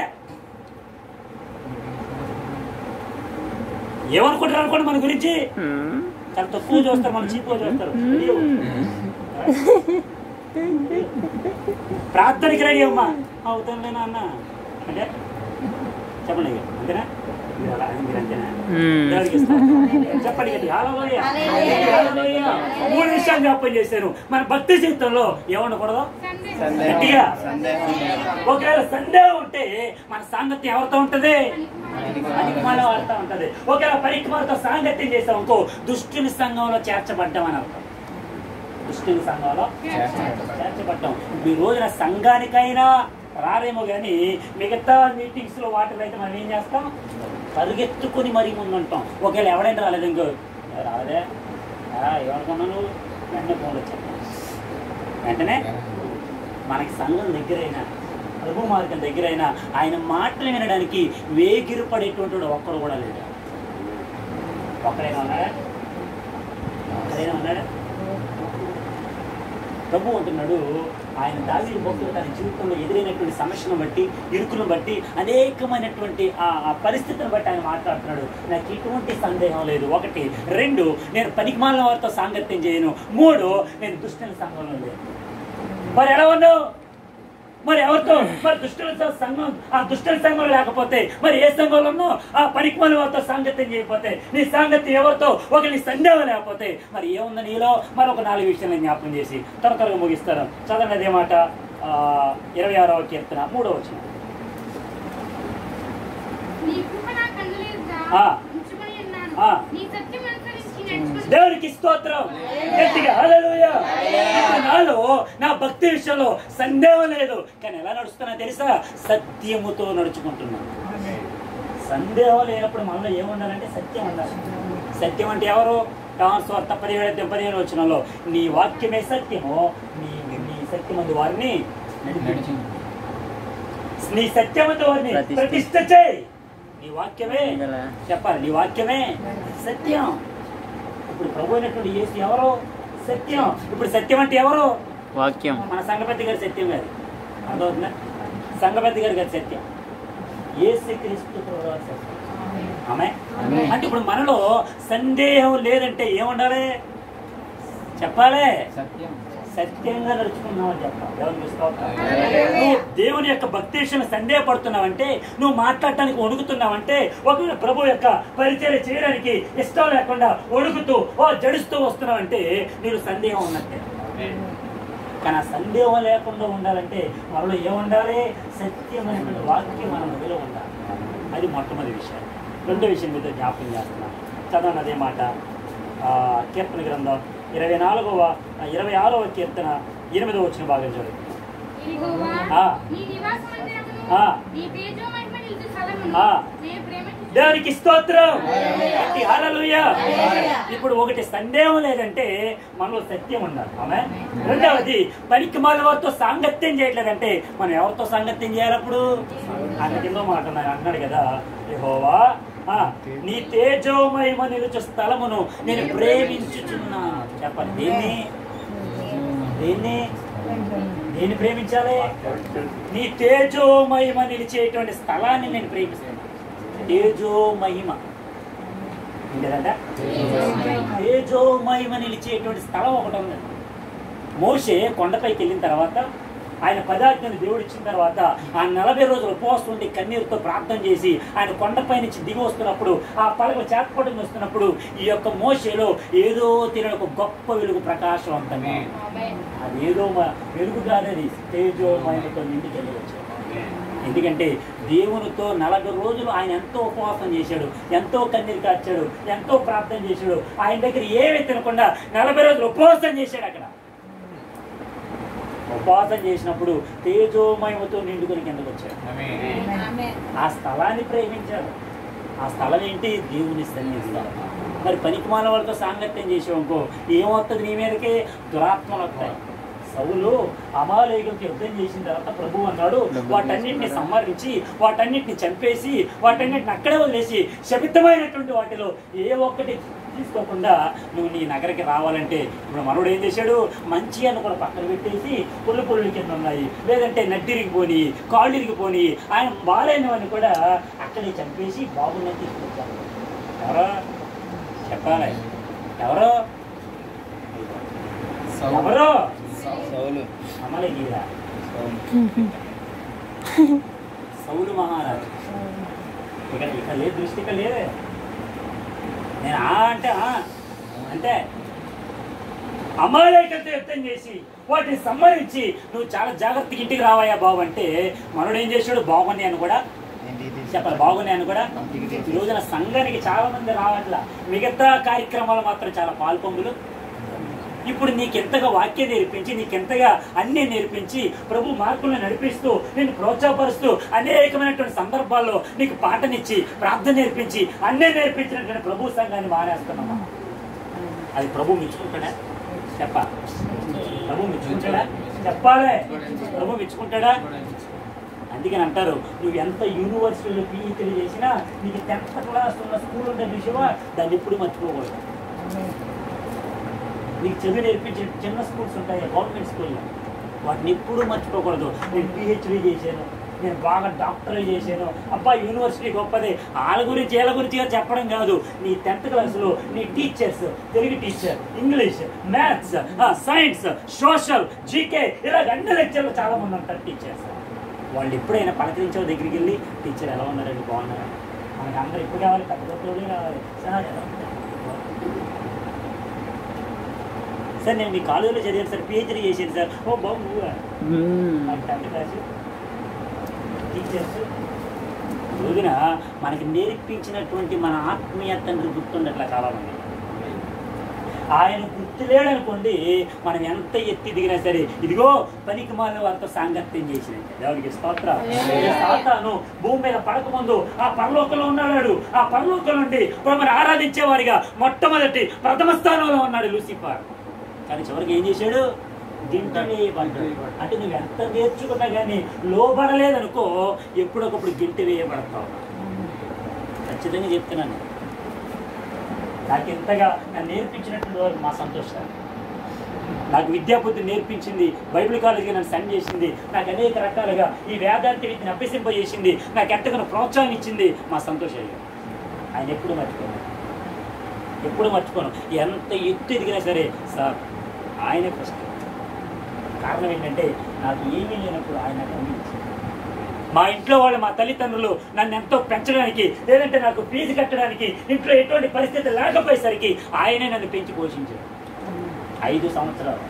ఏమనుకుంటారు అనుకోండి మన గురించి చాలా తక్కువ చూస్తారు మన చీపుగా చూస్తారు రెడీ అవ్వు. ప్రార్థనకి రెడీ అమ్మా అవుతానులేనా అన్న అంటే చెప్పండి ఇక. అంతేనా మీరు అలా మీరు అంతేనా మ్మ్. దేవుడికి ఇస్తాం. చెప్పండి గట్టిగా. హల్లెలూయా. హల్లెలూయా. మూడు విషయాలు జ్ఞాపకం చేశాను మన భక్తి జీవితంలో ఏమనకూడదు సందేహం గట్టిగా సందేహం ఒకవేళ సందేహం ఉంటే మన సాంగత్యం ఎవరితో ఉంటది పరిక్రమాల వాడుతూ ఉంటది ఒకవేళ పరిక్రమాలతో సాంగత్యం చేసాం అనుకో దుష్టుని సంఘంలో చేర్చబడ్డాం అని అర్థం దుష్టుని సంఘంలో చేర్చబడ్డాం ఈ రోజున సంఘానికైనా రారేమో కానీ మిగతా మీటింగ్స్ లో వాటిలో అయితే మనం ఏం చేస్తాం పరిగెత్తుకుని మరీ ముందు ఉంటాం ఒకవేళ ఎవడైనా రాలేదు ఇంకో "ఏ, రాలేదే ఆ, ఏమనుకున్నాను వెంటనే ఫోన్ వచ్చాను వెంటనే మనకి సంఘం దగ్గరైనా ప్రభు మార్గం దగ్గరైనా ఆయన మాటలు వినడానికి వేగిరి పడేటువంటి వాడు ఒక్కడు కూడా లేడు ఒక్కడైనా ఉన్నాడా ఒక్కడైనా ఉన్నాడా ప్రభు అంటున్నాడు ఆయన దావీ భక్తులు తన జీవితంలో ఎదురైనటువంటి సమస్యను బట్టి ఇరుకులను బట్టి అనేకమైనటువంటి ఆ ఆ పరిస్థితిని బట్టి ఆయన మాట్లాడుతున్నాడు నాకు ఎటువంటి సందేహం లేదు ఒకటి రెండు నేను పనికిమాలిన వారితో సాంగత్యం చేయను మూడు నేను దుష్టుల సంఘంలో లేదు మరి ఎలా ఉన్నావు మరి ఎవరితో మరి దుష్టులతో సంఘం ఆ దుష్టుల సంఘం లేకపోతే మరి ఏ సంఘంలో ఉన్నావు ఆ పనికిమాల వారితో సాంగత్యం చేయకపోతే నీ సాంగత్యం ఎవరితో ఒక నీ సందేహం లేకపోతే మరి ఏముంది నీలో మరొక నాలుగు విషయాలు నేను జ్ఞాపకం చేసి త్వర త్వరగా ముగిస్తాను చదవండి అదే మాట ఆ, ఇరవై ఆరవ కీర్తన మూడో వచ్చిన నీ కృప నా కన్నులేదుగా ఆ. ఉంచుకొని ఉన్నాను. ఆ. నీ సత్యం అనుసరించి నడుచుకొని దేవునికి స్తోత్రం గట్టిగా హల్లెలూయా ఇప్పుడు నాలో నా భక్తి విషయంలో సందేహం లేదు కానీ ఎలా నడుస్తున్నా తెలుసా సత్యముతో నడుచుకుంటున్నాను సందేహం లేనప్పుడు మనలో ఏముండాలంటే సత్యం ఉండాలి సత్యం అంటే ఎవరు వార్త పదిహేడు పదిహేను వచ్చినలో నీ వాక్యమే సత్యము నీ నీ సత్యమందు వారిని నడిపించు. నీ సత్యమందు వారిని ప్రతిష్ఠ. ప్రతిష్ఠ చేయి నీ వాక్యమే గల. చెప్పాలి నీ వాక్యమే సత్యం ఇప్పుడు ప్రభు అయినటువంటి యేసు ఎవరు సత్యం ఇప్పుడు సత్యం అంటే ఎవరు వాక్యం మన సంగపతి గారి సత్యం గారు అర్థమవుతుందా సంగపతి గారి గారి సత్యం ఏసు క్రీస్తు ప్రభువు వారి సత్యం ఆమె ఆమె. అంటే ఇప్పుడు మనలో సందేహం లేదంటే ఏముండాలి చెప్పాలి సత్యం సత్యంగా నడుచుకున్నావని చెప్పాలి దేవునికి స్తోత్రం. హల్లెలూయా. నువ్వు దేవుని యొక్క భక్తి విషయంలో సందేహపడుతున్నావంటే నువ్వు మాట్లాడటానికి వణుకుతున్నావంటే ఒకవేళ ప్రభు యొక్క పరిచయం చేయడానికి ఇష్టం లేకుండా వణుకుతూ ఓ జడుస్తూ వస్తున్నావంటే నీకు సందేహం ఉన్నట్టే కానీ ఆ సందేహం లేకుండా ఉండాలంటే మనలో ఏముండాలి సత్యమైనటువంటి వాక్యం మన మధ్యలో ఉండాలి అది మొట్టమొదటి విషయం రెండో విషయం మీద జ్ఞాపకం చేస్తున్నాను చదవండి అదే మాట ఆ, కీర్తన గ్రంథం ఇరవై నాలుగవ ఇరవై ఆరవ కీర్తన ఎనిమిదవ వచ్చిన భాగం చూడండి యెహోవా, ఆ. నీ నివాస మందిరమును, ఆ. నీ తేజో మహిమ నిలిచు స్థలమును ఆ. నేను ప్రేమించుచున్నాను. దేవునికి స్తోత్రం గట్టి హల్లెలూయా. ఇప్పుడు ఒకటి సందేహం లేదంటే మనలో సత్యం ఉండాలి ఆమె రెండవది పనికి వారితో సాంగత్యం చేయట్లేదంటే మనం ఎవరితో సాంగత్యం చేయాలి అప్పుడు ఆయన కింద మాట ఉన్నాడు. అన్నాడు కదా యెహోవా ఆ, నీ తేజోమహిమ నిలుచు స్థలమును నేను ప్రేమించుచున్నాను చెప్పండి దేన్ని దేన్ని దేన్ని ప్రేమించాలి నీ తేజోమహిమ నిలిచేటువంటి స్థలాన్ని నేను ప్రేమిస్తాను తేజోమహిమ ఏంటంటే తేజోమహిమ నిలిచేటువంటి స్థలం ఒకటి ఉంది మోషే కొండపైకి వెళ్ళిన తర్వాత ఆయన పదార్థాన్ని దేవుడు ఇచ్చిన తర్వాత ఆ నలభై రోజులు ఉపవాసం ఉండి కన్నీరుతో ప్రార్థన చేసి ఆయన కొండపై నుంచి దిగి వస్తున్నప్పుడు ఆ పలకలు చేతపడి వస్తున్నప్పుడు ఈ యొక్క మోషేలో ఏదో తిన ఒక గొప్ప వెలుగు ప్రకాశవంతంగా అది ఏదో మ- వెలుగు కాదని తేజోమయంతో నిండికి వెళ్ళవచ్చు ఎందుకంటే దేవునితో నలభై రోజులు ఆయన ఎంతో ఉపవాసం చేశాడు ఎంతో కన్నీరు కార్చాడు ఎంతో ప్రార్థన చేశాడు ఆయన దగ్గర ఏమీ తినకుండా నలభై రోజులు ఉపవాసం చేశాడు అక్కడ ఉపవాసం చేసినప్పుడు తేజోమయముతో నిండుకొని కిందకు వచ్చాడు ఆ స్థలాన్ని ప్రేమించాడు ఆ స్థలం ఏంటి దేవుని సన్నిధిలో మరి పనికిమాల వాళ్ళతో సాంగత్యం చేసావనుకో ఏమవుతుంది నీ మీదకి దురాత్మలు వస్తాయి సౌలు అమాలేయులతో యుద్ధం చేసిన తర్వాత ప్రభు అన్నాడు వాటన్నిటిని సంహరించి వాటన్నిటిని చంపేసి వాటన్నిటిని అక్కడే వదిలేసి శపితమైనటువంటి వాటిలో ఏ ఒక్కటి తీసుకోకుండా నువ్వు నీ నగరికి రావాలంటే ఇప్పుడు మనోడు ఏం చేశాడు మంచి అని కూడా పక్కన పెట్టేసి పుల్లు పుల్లు కింద ఉన్నాయి లేదంటే నడ్డిరిగి పోని కాళ్ళు ఇరిగిపోని ఆయన బాలైనవని కూడా అక్కడే చంపేసి బాబుని తీసుకొచ్చారు ఎవరో చెప్పాలి ఎవరో ఎవరో సౌలు అమలగిరా సౌలు మహారాజు ఇక్కడ ఇక్కడ లేదు దృష్టి ఇక్కడ లేదే నేను ఆ అంటే ఆ అంటే అమాలేకతో యుద్ధం చేసి వాటిని సంహరించి నువ్వు చాలా జాగ్రత్తగా ఇంటికి రావయ్యా బాబు అంటే మనోడు ఏం చేశాడు బాగున్నాయి అని కూడా చెప్పాలి బాగున్నాయి అని కూడా ఈ రోజున సంఘానికి చాలా మంది రావట్లా మిగతా కార్యక్రమాలు మాత్రం చాలా పాల్పొంగులు ఇప్పుడు నీకెంతగా వాక్యం నేర్పించి నీకెంతగా అన్నీ నేర్పించి ప్రభు మార్పులను నడిపిస్తూ నేను ప్రోత్సాహపరుస్తూ అనేకమైనటువంటి సందర్భాల్లో నీకు పాటనిచ్చి ప్రార్థన నేర్పించి అన్నీ నేర్పించినటువంటి ప్రభు సంఘాన్ని మానేస్తున్నామా అది ప్రభు మెచ్చుకుంటాడా చెప్ప ప్రభు మెచ్చుకుంటాడా చెప్పాలే ప్రభు మెచ్చుకుంటాడా అందుకని అంటారు నువ్వు ఎంత యూనివర్సిటీలో పీహెచ్డీ చేసినా నీకు టెన్త్ క్లాస్ ఉన్న స్కూల్ ఉంటే విషయమా దాన్ని ఎప్పుడు మర్చిపోకూడదు నీకు చదువు నేర్పించే చిన్న స్కూల్స్ ఉంటాయి గవర్నమెంట్ స్కూల్లో వాటిని ఎప్పుడూ మర్చిపోకూడదు నేను పిహెచ్డీ చేశాను నేను బాగా డాక్టర్ చేశాను అబ్బా యూనివర్సిటీ గొప్పది వాళ్ళ గురించి వీళ్ళ గురించి చెప్పడం కాదు నీ టెన్త్ క్లాస్లో నీ teachers Telugu teacher English maths science social GK ఇలా అన్ని లెక్చర్లు చాలా మంది ఉంటారు టీచర్స్ వాళ్ళు ఎప్పుడైనా పలకరించే దగ్గరికి వెళ్ళి టీచర్ ఎలా ఉన్నారండి బాగున్నారా మనకి అందరూ ఎప్పుడు కావాలి పెద్ద గొప్పలు కావాలి సార్ ఎలా ఉన్నారు? సార్ నేను మీ కాలేజీలో చదివాను సార్ పిహెచ్డీ చేశాను సార్ ఓ బాబు నువ్వా నాకు టెన్త్ క్లాస్ టీచర్స్ రోజున మనకి నేర్పించినటువంటి మన ఆత్మీయ తండ్రి గుర్తుండట్ల చాలామంది ఆయన గుర్తు లేడనుకోండి మనం ఎంత ఎత్తి దిగినా సరే ఇదిగో పనికి మాలిన వారితో సాంగత్యం చేసినట్టే దేవుడికి స్తోత్ర సాతాను భూమి మీద పడకముందు ఆ పరలోకంలో ఉన్నాడు ఆ పరలోకం నుండి ప్రభుని ఆరాధించేవారిగా మొట్టమొదటి ప్రథమ స్థానంలో ఉన్నాడు లూసిఫర్ కానీ చివరికి ఏం చేశాడు గింట వేయబడ్డాడు అంటే నువ్వు ఎంత నేర్చుకున్నా కానీ లోబడలేదనుకో ఎప్పుడొకప్పుడు గింట వేయబడతావు ఖచ్చితంగా చెప్తున్నాను నాకు ఇంతగా నన్ను నేర్పించినటువంటి వారు మా సంతోషం నాకు విద్యాబుద్ధి నేర్పించింది బైబిల్ కాలేజీకి నన్ను సెండ్ చేసింది నాకు అనేక రకాలుగా ఈ వేదాంతి విద్యను అభ్యసింపజేసింది నాకు ఎంతగానో ప్రోత్సాహం ఇచ్చింది మా సంతోషయ్య ఆయన ఎప్పుడు మర్చిపోను ఎప్పుడు మర్చిపోను ఎంత ఎత్తు ఎదిగినా సరే సార్ ఆయనే ఫస్ట్ కారణం ఏంటంటే నాకు ఏమీ లేనప్పుడు ఆయన నాకు అన్ని ఇచ్చారు. మా ఇంట్లో వాళ్ళు మా తల్లిదండ్రులు నన్ను ఎంతో పెంచడానికి లేదంటే నాకు ఫీజు కట్టడానికి ఇంట్లో ఎటువంటి పరిస్థితి లేకపోయేసరికి ఆయనే నన్ను పెంచి పోషించారు ఐదు సంవత్సరాలు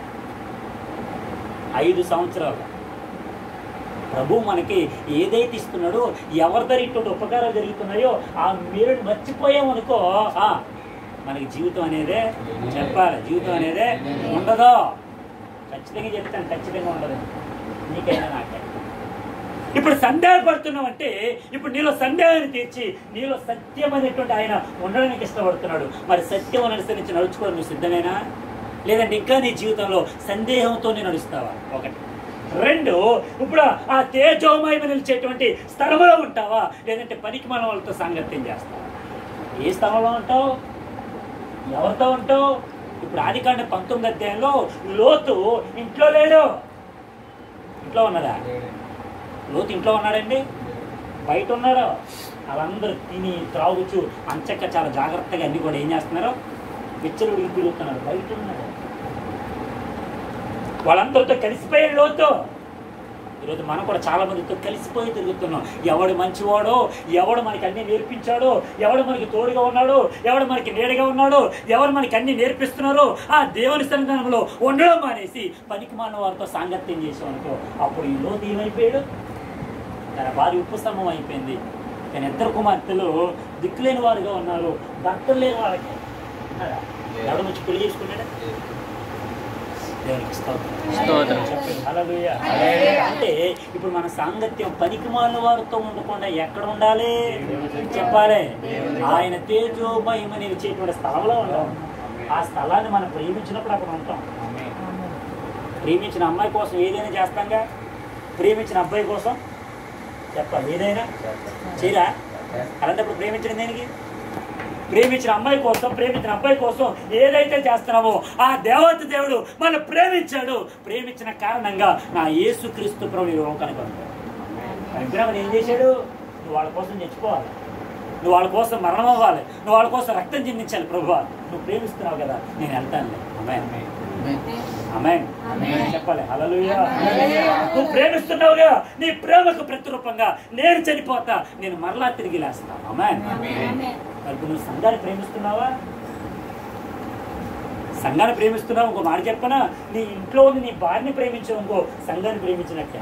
ఐదు సంవత్సరాలు ప్రభు మనకి ఏదైతే ఇస్తున్నాడో ఎవరి దగ్గర ఇటువంటి ఉపకారాలు జరుగుతున్నాయో ఆ మీరు మర్చిపోయామనుకో ఆ, మనకి జీవితం అనేదే చెప్పాలి జీవితం అనేదే ఉండదు ఖచ్చితంగా చెప్తాను ఖచ్చితంగా ఉండదు నీకైనా నాకైనా ఇప్పుడు సందేహపడుతున్నావు అంటే ఇప్పుడు నీలో సందేహాన్ని తీర్చి నీలో సత్యం అనేటువంటి ఆయన ఉండడానికి ఇష్టపడుతున్నాడు మరి సత్యం అనుసరించి నడుచుకోవడం నువ్వు సిద్ధమేనా లేదంటే ఇంకా నీ జీవితంలో సందేహంతో నడుస్తావా ఒకటి రెండు ఇప్పుడు ఆ తేజోమయం నిలిచేటువంటి స్థలంలో ఉంటావా లేదంటే పనికి మన వాళ్ళతో సాంగత్యం చేస్తావా ఏ స్థలంలో ఉంటావు ఎవరితో ఉంటావు ఇప్పుడు ఆదికాండ పంతొమ్మిది అధ్యాయంలో లోతు ఇంట్లో లేడు ఇంట్లో ఉన్నాడా లోతు ఇంట్లో ఉన్నాడండి బయట ఉన్నాడు వాళ్ళందరూ తిని త్రాగుచు అంచక్క చాలా జాగ్రత్తగా అన్ని కూడా ఏం చేస్తున్నారు విచ్చలు ఉడికి తిరుగుతున్నారు బయట ఉన్నాడు వాళ్ళందరితో కలిసిపోయాడు లోతు ఈరోజు మనం కూడా చాలా మందితో కలిసిపోయి తిరుగుతున్నాం ఎవడు మంచివాడో ఎవడు మనకి అన్ని నేర్పించాడో ఎవడు మనకి తోడుగా ఉన్నాడో ఎవడు మనకి నీడగా ఉన్నాడో ఎవరు మనకి అన్ని నేర్పిస్తున్నారో ఆ దేవుని సన్నిధానంలో ఉండడం మానేసి పనికి మాన వారితో సాంగత్యం చేసాం అనుకో అప్పుడు ఈ లోతు ఏమైపోయాడు తన భార్య ఉప్పు స్తంభం అయిపోయింది తన ఇద్దరు కుమార్తెలు దిక్కులేని వారుగా ఉన్నారు భర్తలు లేని వాళ్ళకి ఉన్నారా? ఎవడు వచ్చి పెళ్లి చేసుకున్నాడా దేవునికి స్తోత్రం. స్తోత్రం. చెప్పండి. హల్లెలూయా. హల్లెలూయా. అంటే ఇప్పుడు మన సాంగత్యం పనికి మాలిన వారితో ఉండకుండా ఎక్కడ ఉండాలి చెప్పాలి ఆయన తేజో మహిమ నిలిచేటువంటి స్థలంలో ఉంటాం ఆ స్థలాన్ని మనం ప్రేమించినప్పుడు అక్కడ ఉంటాం ప్రేమించిన అమ్మాయి కోసం ఏదైనా చేస్తాంగా ప్రేమించిన అబ్బాయి కోసం చెప్పాలి ఏదైనా చేయరా అలాంటప్పుడు ప్రేమించడం దేనికి ప్రేమించిన అమ్మాయి కోసం ప్రేమించిన అబ్బాయి కోసం ఏదైతే చేస్తున్నామో ఆ దేవత దేవుడు మనం ప్రేమించాడు ప్రేమించిన కారణంగా నా యేసు క్రీస్తు ప్రభు ఈ లోకానికి వచ్చాడు. ఆ విగ్రహం ఏం చేశాడు నువ్వు వాళ్ళ కోసం చచ్చిపోవాలి నువ్వు వాళ్ళ కోసం మరణం అవ్వాలి నువ్వు వాళ్ళ కోసం రక్తం చిందించాలి ప్రభు నువ్వు ప్రేమిస్తున్నావు కదా నేను వెళ్తానులే అమ్మాయి అమ్మాయి చెప్పాలి హల్లెలూయా నువ్వు ప్రేమిస్తున్నావుగా నీ ప్రేమకు ప్రతిరూపంగా నేను చనిపోతా నేను మరలా తిరిగి లేస్తా అమ్మాయి మరి ఇప్పుడు నువ్వు సంఘాన్ని ప్రేమిస్తున్నావా సంఘాన్ని ప్రేమిస్తున్నావు ఇంకో మాట చెప్పనా నీ ఇంట్లో ఉంది నీ భార్యని ప్రేమించవు ఇంకో సంఘాన్ని ప్రేమించినట్టే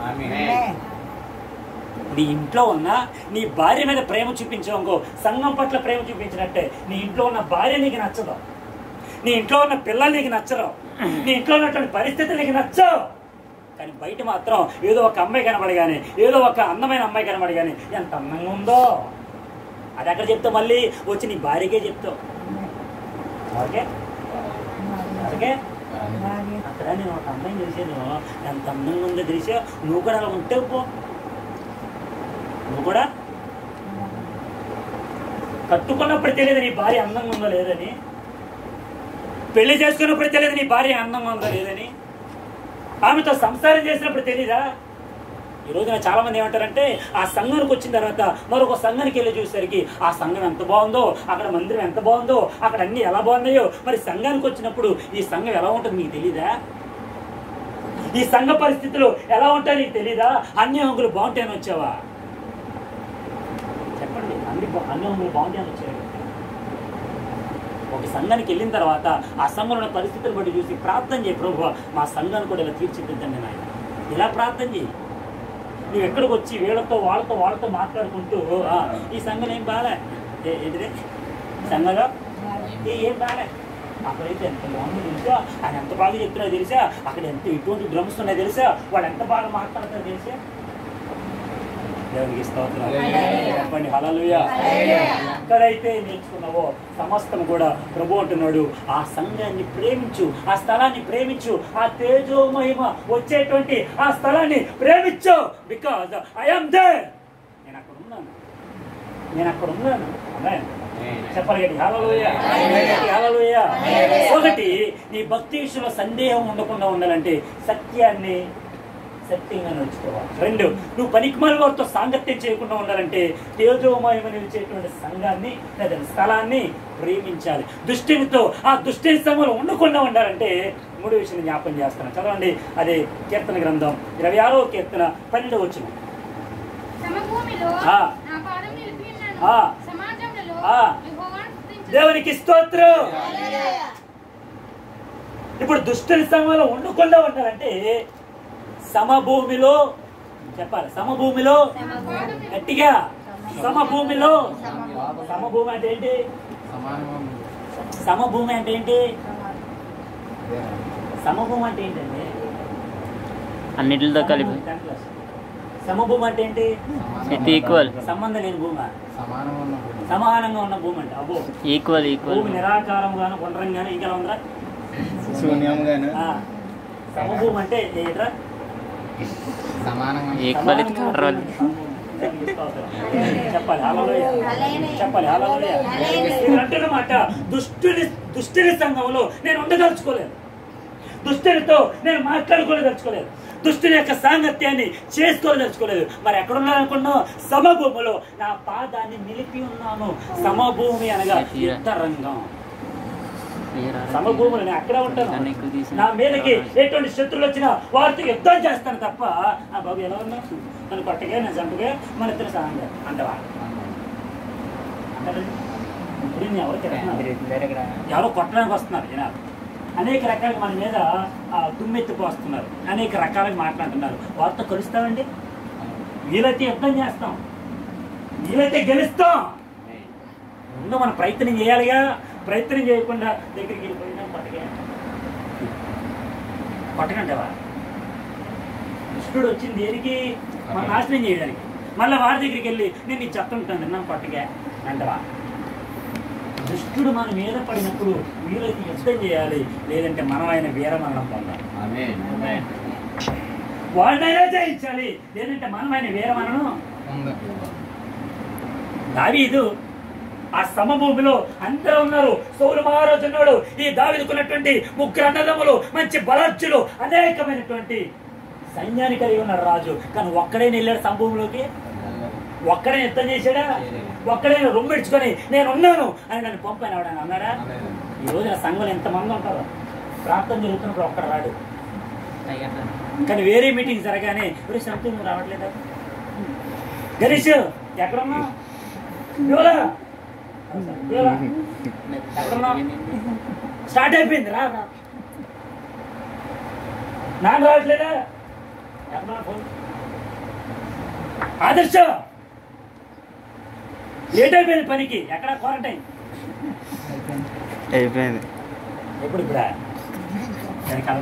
నీ ఇంట్లో ఉన్న నీ భార్య మీద ప్రేమ చూపించవు ఇంకో సంఘం పట్ల ప్రేమ చూపించినట్టే నీ ఇంట్లో ఉన్న భార్య నీకు నచ్చదు నీ ఇంట్లో ఉన్న పిల్లలు నీకు నచ్చరు నీ ఇంట్లో ఉన్నటువంటి పరిస్థితులు నీకు నచ్చవు కానీ బయట మాత్రం ఏదో ఒక అమ్మాయి కనబడగానే ఏదో ఒక అందమైన అమ్మాయి కనబడగానే ఎంత అందంగా ఉందో అది అక్కడ చెప్తావు మళ్ళీ వచ్చి నీ భార్యకే చెప్తావు ఓకే ఓకే అక్కడ నేను ఒక అమ్మాయిని తెలిసాను ఎంత అందంగా ఉందో తెలిసా నువ్వు కూడా అలా ఉంటే పో నువ్వు కూడా కట్టుకున్నప్పుడు తెలియదు నీ భార్య అందంగా ఉందో లేదని పెళ్లి చేసుకున్నప్పుడు తెలియదు నీ భార్య అందంగా ఉందో లేదని ఆమెతో సంసారం చేసినప్పుడు తెలీదా ఈ రోజున చాలా మంది ఏమంటారంటే ఆ సంఘానికి వచ్చిన తర్వాత మరొక సంఘానికి వెళ్ళి చూసేసరికి ఆ సంఘం ఎంత బాగుందో అక్కడ మందిరం ఎంత బాగుందో అక్కడ అన్ని ఎలా బాగున్నాయో మరి సంఘానికి వచ్చినప్పుడు ఈ సంఘం ఎలా ఉంటుంది నీకు తెలీదా ఈ సంఘ పరిస్థితులు ఎలా ఉంటాయో నీకు తెలీదా అన్ని హంగులు బాగుంటాయని వచ్చావా చెప్పండి అన్ని బా- అన్ని హంగులు బాగుంటాయని వచ్చాయి ఒక సంఘానికి వెళ్ళిన తర్వాత ఆ సంఘంలో ఉన్న పరిస్థితులు బట్టి చూసి ప్రార్థన చేయి ప్రభు మా సంఘాన్ని కూడా ఇలా తీర్చిదిద్దండి నాయన ఇలా ప్రార్థన చేయి నువ్వు ఎక్కడికి వచ్చి వీళ్ళతో వాళ్ళతో వాళ్ళతో మాట్లాడుకుంటూ "ఆ, ఈ సంఘం ఏం బాలే ఏ- ఏంటిది సంఘంలో ఏ- ఏం బాలే అక్కడైతే ఎంత బాగుందో తెలుసా ఆయన ఎంత బాగా చెప్తున్నారో తెలుసా అక్కడ ఎంత ఎటువంటి డ్రమ్స్ ఉన్నాయో తెలుసా వాడు ఎంత బాగా మాట్లాడతారో తెలుసా దేవునికి స్తోత్రం హల్లెలూయా. చెప్పండి హల్లెలూయా హల్లెలూయా. ఎక్కడైతే నేర్చుకున్నావో సమస్తం కూడా ప్రభు అంటున్నాడు ఆ సంఘాన్ని ప్రేమించు ఆ స్థలాన్ని ప్రేమించు ఆ తేజో మహిమ వచ్చేటువంటి ఆ స్థలాన్ని ప్రేమించు బికాజ్ ఐఎమ్ దేర్ నేను అక్కడ ఉన్నాను నేను అక్కడ ఉన్నాను Amen. చెప్పాలి గట్టి హల్లెలూయా గట్టి హల్లెలూయా ఒకటి నీ భక్తి విషయంలో సందేహం ఉండకుండా ఉండాలంటే సత్యాన్ని సత్యంగా నడుచుకోవాలి రెండు నువ్వు పనికిమాల వారితో సాంగత్యం చేయకుండా ఉండాలంటే తేజోమయం నిలిచేటువంటి సంఘాన్ని లేదా స్థలాన్ని ప్రేమించాలి దుష్టినితో ఆ దుష్టిని సంఘంలో ఉండకుండా ఉండాలంటే మూడు విషయం జ్ఞాపం చేస్తున్నాను చదవండి అదే కీర్తన గ్రంథం ఇరవై ఆరో కీర్తన పన్నెండు వచ్చిన సమభూమిలో ఆ. నా పాదం నిలిపి ఉన్నాను. ఆ. సమాజంలో ఆ. యెహోవాను స్తుతించును. దేవునికి స్తోత్రం హల్లెలూయా. ఇప్పుడు దుష్టుని సంఘంలో ఉండకుండా ఉండాలంటే సమభూమిలో చెప్పాలి సమభూమిలో నా పాదం నిలిపి- గట్టిగా సమభూమిలో సమభూమి అంటే ఏంటి సమభూమి అంటే ఏంటి సమభూమి అంటే ఏంటండి అన్నిటితో కలిపి Tenth class. సమభూమి అంటే ఏంటి విత్ ఈక్వల్ సంబంధం లేని భూమి సమానంగా ఉన్న భూమి. సమానంగా ఉన్న భూమి అంటే అబ్బో ఈక్వల్ ఈక్వల్ భూమి నిరాకారంగాను గుండ్రంగాను ఇంకా ఉందిరా శూన్యంగాను ఆ, సమభూమి అంటే ఏంట్రా సమానంగా ఈక్వల్ విత్ సమానంగా కర్రలు ఉంటుంది సమభూమి. చెప్పాలి హల్లెలూయా. చెప్పాలి హల్లెలూయా. మీరు అంటున్నమాట దుష్టుని దుష్టుని సంఘంలో నేను ఉండదలుచుకోలేదు దుష్టునితో నేను మాట్లాడుకోలేదలుచుకోలేదు దుష్టుని యొక్క సాంగత్యాన్ని చేసుకోదలుచుకోలేదు మరి ఎక్కడ ఉన్నాననుకున్నావు సమభూమిలో నా పాదాన్ని నిలిపి ఉన్నాను సమభూమి అనగా యుద్ధరంగం సమభూములు నేను అక్కడే ఉంటాను దాన్ని ఎక్కువ తీసి- నా మీదకి ఎటువంటి శత్రువులు వచ్చినా వారితో యుద్ధం చేస్తాను తప్ప ఆ బాబు ఎలా ఉన్నా నన్ను కొట్టగా నేను చంపగా మన ఇద్దరు సహాయంగా అంటవా అంటారండి? ఇప్పుడు నేను ఎవరికి వెళ్తున్నాను? ఎవరో కొట్టడానికి వస్తున్నారు జనాలు అనేక రకాలుగా మన మీద ఆ, దుమ్మెత్తి పోస్తున్నారు అనేక రకాలుగా మాట్లాడుతున్నారు వారితో కలుస్తామండి వీలైతే యుద్ధం చేస్తాం వీలైతే గెలుస్తాం ముందు మనం ప్రయత్నం చేయాలిగా ప్రయత్నం చేయకుండా దగ్గరికి వెళ్ళిపోయినా కొట్టగా కొట్టకంటావా కృష్ణుడు వచ్చింది దేనికి మన నాశనం చేయడానికి మళ్ళీ వారి దగ్గరికి వెళ్ళి నేను నీ చెప్తుంటాను నిన్న కొట్టగా అంటవా దుష్టుడు మన మీద పడినప్పుడు వీలైతే యుద్ధం చేయాలి లేదంటే మనం ఆయన వీరమరణం పొందాలి వాళ్ళనైనా జయించాలి లేదంటే మనం ఆయన వీరమరణం దావీదు ఆ సమభూమిలో అందరూ ఉన్నారు సౌలు మహారాజు ఉన్నాడు ఈ దావీదుకున్నటువంటి ముగ్గురు అన్నదమ్ములు మంచి బలర్చులు అనేకమైనటువంటి సైన్యాన్ని కలిగి ఉన్నాడు రాజు కానీ ఒక్కడే వెళ్ళాడు సమభూమిలోకి ఒక్కడే యుద్ధం చేశాడా ఒక్కడే రొమ్మిడ్చుకొని నేను ఉన్నాను అని నన్ను పంపాను ఆవిడ అన్నాడా ఈ రోజున సంఘంలో ఎంతమంది ఉంటారు ప్రార్థన జరుగుతున్నప్పుడు ఒక్కడ రాడు కానీ వేరే మీటింగ్ జరగానే ఇప్పుడు సంథింగ్ నువ్వు రావట్లేదా గణేష్ ఎక్కడున్నా యోలా యోలా ఎక్కడున్నా స్టార్ట్ అయిపోయింది రా రా. నాన్న రావట్లేదా ఎక్కడున్నా ఫోన్ ఆదర్శ లేట్ అయిపోయింది పనికి ఎక్కడ క్వారంటైన్ అయిపోయింది ఎప్పుడు ఇప్పుడా వెనకాల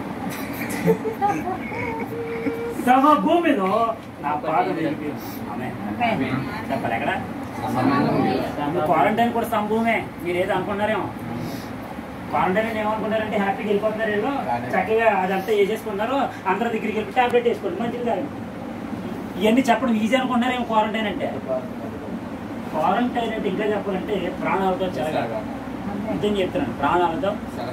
సమ భూమిలో నా పాదం నిలిపింది. ఆమేన్. చెప్పాలి ఎక్కడ క్వారంటైన్ కూడా సంభూమే మీరు ఏదో అనుకున్నారేమో క్వారంటైన్ ఏమనుకున్నారంటే హ్యాపీగా వెళ్ళిపోతున్నారు వీళ్ళు చక్కగా అదంతా వేసేసుకున్నారు అందరి దగ్గరికి వెళ్ళి టాబ్లెట్ వేసుకోండి మంచిది కాదు ఇవన్నీ చెప్పడం ఈజీ అనుకున్నారేమో క్వారంటైన్ అంటే క్వారంటైన్ అంటే ఇంకా చెప్పాలంటే ప్రాణాలతో చెలగాలి నిజం చెప్తున్నాను ప్రాణాలతో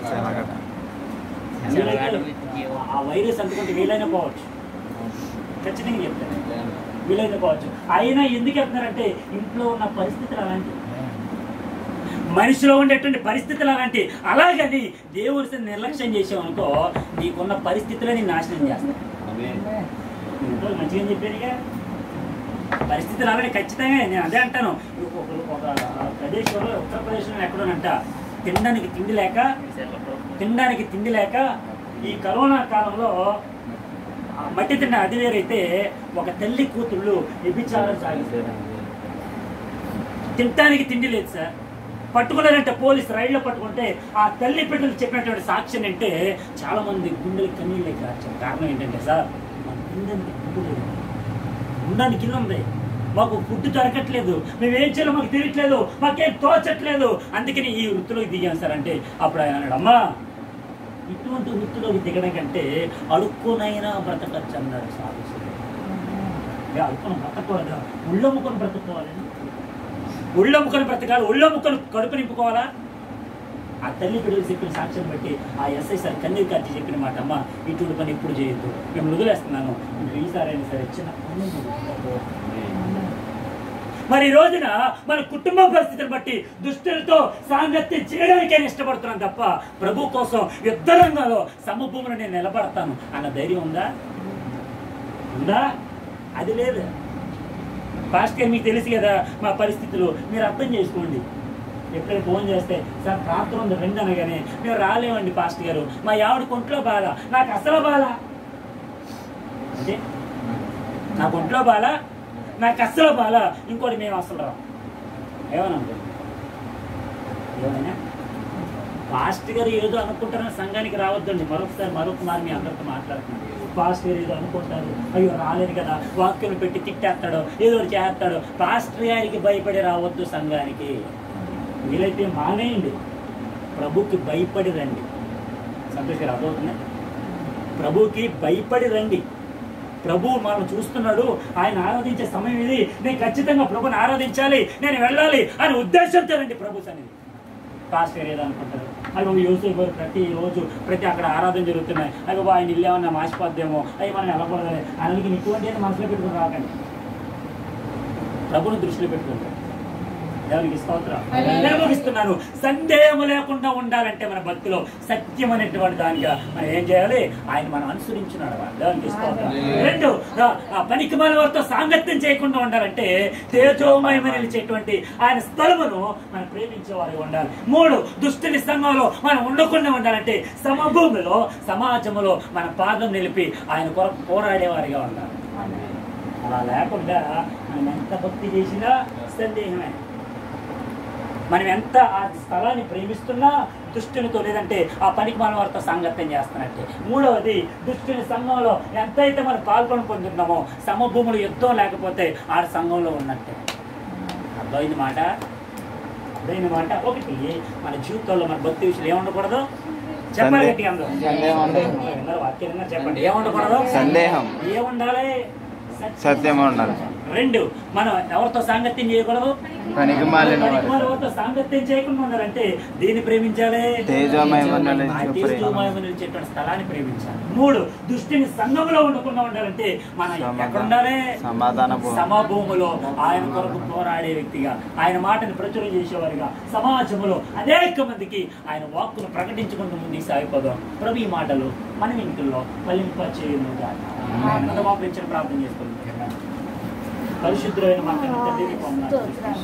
ఆ వైరస్ అందుకుంటే వీలైనా పోవచ్చు ఖచ్చితంగా చెప్తాను వీలైనా పోవచ్చు అయినా ఎందుకు చెప్తున్నారంటే ఇంట్లో ఉన్న పరిస్థితులు అలాంటివి మనిషిలో ఉండేటువంటి పరిస్థితులు అలాంటి అలాగని దేవుడి నిర్లక్ష్యం చేసావు అనుకో నీకున్న పరిస్థితులని నాశనం చేస్తాయి ఇంట్లో మంచిగా చెప్పానుగా పరిస్థితులు అలానే ఖచ్చితంగా నేను అదే అంటాను ఒక ఒక ప్రదేశంలో ఉత్తరప్రదేశ్లో ఎక్కడోనంట తినడానికి తిండి లేక తినడానికి తిండి లేక ఈ కరోనా కాలంలో ఆ మట్టి తిన్న అది వేరైతే ఒక తల్లి కూతుళ్ళు వ్యభిచారం సాగిస్తారు తినటానికి తిండి లేదు సార్ పట్టుకున్నారంటే పోలీసు రైల్లో పట్టుకుంటే ఆ తల్లి బిడ్డలు చెప్పినటువంటి సాక్ష్యం అంటే చాలా మంది గుండెలు కన్నీళ్ళే కార్చారు కారణం ఏంటంటే సార్ మన తినడానికి గుండె లేదు ఉండడానికి కింద ఉంది మాకు ఫుడ్ దొరకట్లేదు మేము ఏం చేయాలో మాకు తెలియట్లేదు మాకేం తోచట్లేదు అందుకని ఈ వృత్తిలోకి దిగాం సార్ అంటే అప్పుడు ఆయన అన్నాడు అమ్మా ఇటువంటి వృత్తిలోకి దిగడం కంటే అడుక్కునైనా బ్రతకచ్చు అన్నాడు సాధు అడుక్కుని బ్రతకూడదు ఉళ్ళమ్ముకొని బ్రతకోవాలని ఉళ్ళమ్ముకొని బ్రతకాలి ఉళ్ళమ్ముకొని కడుపు నింపుకోవాలా ఆ తల్లి బిడ్డలు చెప్పిన సాక్ష్యం బట్టి ఆ ఎస్ఐ సార్ కన్నీరు కార్చి చెప్పిన మాట అమ్మ ఇటువంటి పని ఎప్పుడు చేయొద్దు మేము వదిలేస్తున్నాను మీరు ఈసారి అయినా సరే చిన్న పని చేయొద్దు." మరి ఈ రోజున మన కుటుంబ పరిస్థితిని బట్టి దుష్టులతో సాంగత్యం చేయడానికే ఇష్టపడుతున్నాను తప్ప ప్రభు కోసం యుద్ధ రంగంలో సమభూమిలో నేను నిలబడతాను అన్న ధైర్యం ఉందా ఉందా అది లేదు పాస్టర్ మీకు తెలుసు కదా మా పరిస్థితులు మీరు అర్థం చేసుకోండి ఎప్పుడైనా ఫోన్ చేస్తే సార్ ప్రార్థన ఉంది రండి అనగానే మేము రాలేమండి పాస్టర్ గారు మా ఆవిడ కొంట్లో బాధ నాకు అసలు బాధ అంటే నాకు ఒంట్లో బాల నాకు అస్సలు బాల ఇంకోటి మేము అసలు రాం ఏమన్నా ఏమైనా పాస్ట్ గారు ఏదో అనుకుంటారని సంఘానికి రావద్దండి మరొకసారి మరొక మారి మీ అందరితో మాట్లాడుతున్నాను పాస్ట్ గారు ఏదో అనుకుంటారు అయ్యో రాలేదు కదా వాక్యం పెట్టి తిట్టేస్తాడో ఏదో ఒకటి చేస్తాడో పాస్టర్ గారికి భయపడి రావద్దు సంఘానికి వీలైతే మానేయండి ప్రభుకి భయపడి రండి సంతోష్ గారు అర్థమవుతుంది ప్రభుకి భయపడి రండి ప్రభు మనం చూస్తున్నాడు ఆయన ఆరాధించే సమయం ఇది నేను ఖచ్చితంగా ప్రభుని ఆరాధించాలి నేను వెళ్ళాలి అని ఉద్దేశంతో రండి ప్రభు సన్నిధి పాస్టర్ ఏదో అనుకుంటారు అయ్యో యూసుఫ్ గారు ప్రతి రోజు ప్రతి అక్కడ ఆరాధన జరుగుతున్నాయి అయ్యో ఆయన ఇల్లు ఏమన్నా మాసిపోద్దేమో అయ్యి మనం వెళ్ళకూడదు ఆయనకి ఇటువంటి మనసులో పెట్టుకుని రాకండి ప్రభుని దృష్టిలో పెట్టుకుంటారు దేవునికి స్తోత్రం నేను ముగిస్తున్నాను సందేహం లేకుండా ఉండాలంటే మన భక్తిలో సత్యం అనేటువంటి దానిగా మనం ఏం చేయాలి ఆయన మనం అనుసరించున్నాడు దేవునికి స్తోత్రం రెండు ఆ పనికి మన వారితో సాంగత్యం చేయకుండా ఉండాలంటే తేజోమయమని నిలిచేటువంటి ఆయన స్థలమును మనం ప్రేమించే వారిగా ఉండాలి మూడు దుష్టుని సంఘంలో మనం ఉండకుండా ఉండాలంటే సమభూమిలో సమాజంలో మన పాదం నిలిపి ఆయన కొరకు పోరాడేవారిగా ఉండాలి అలా లేకుండా మనం ఎంత భక్తి చేసినా సందేహమే మనం ఎంత ఆ స్థలాన్ని ప్రేమిస్తున్నా దుష్టునితో లేదంటే ఆ పనికి మన వారితో సాంగత్యం చేస్తున్నట్టే మూడవది దుష్టుని సంఘంలో ఎంతైతే మనం పాల్గొని పొందుతున్నామో సమభూములు యుద్ధం లేకపోతే ఆ సంఘంలో ఉన్నట్టే అర్థమైంది మాట అర్థమైంది మాట ఒకటి మన జీవితంలో మన భక్తి విషయాలు ఏముండకూడదు చెప్పండి సందే- గట్టిగా అందరూ. సందేహం ఉండదు. విన్నారు? వాక్యం విన్నారు? చెప్పండి ఏముండకూడదు సందేహం. ఏముండాలి సత్యం ఉండాలి రెండు మనం ఎవరితో సాంగత్యం చేయకూడదు పనికి మాలిన పనికి వారితో. మాలిన సాంగత్యం చేయకుండా ఉండాలంటే దీన్ని ప్రేమించాలి తేజోమయమైన ఆ తేజోమయమైన నిలిచేటువంటి స్థలాన్ని ప్రేమించాలి మూడు దృష్టిని సంఘంలో ఉండకుండా ఉండాలంటే మనం సమాధానం. ఎక్కడ ఉండాలి సమాధాన భూమి. సమభూములో ఆయన కొరకు పోరాడే వ్యక్తిగా ఆయన మాటను ప్రచురం చేసేవారిగా సమాజంలో అనేక మందికి ఆయన వాక్కును ప్రకటించుకుంటూ ముందుకు సాగిపోదాం ప్రభు ఈ మాటలు మన ఇంటిల్లో ఫలింప చేయను ఎంత మాపించిన ప్రార్థన చేసుకుంటున్నాం పరిశుద్ధమైన మాట తండ్రి నీకు వందనాలు.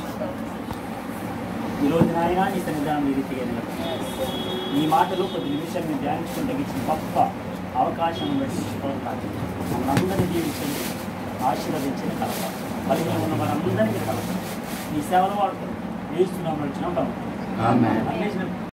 ఈ రోజు నాయన నీ సన్నిధానం ఈ రీతిగా నిలబెట్టావు. ఈ మాటలు కొద్ది నిమిషాలు మేము ధ్యానించుకుంటే ఇచ్చిన గొప్ప అవకాశం బట్టి స్తోత్రాలు. మమ్మల్ని అందరినీ జీవించండి ఆశీర్వదించండి కలప బలిగా ఉన్న మనందరికీ కలప నీ సేవలు వాడుతుంది వేస్తున్నాం నడిచిన ఆమేన్. అన్వేషణ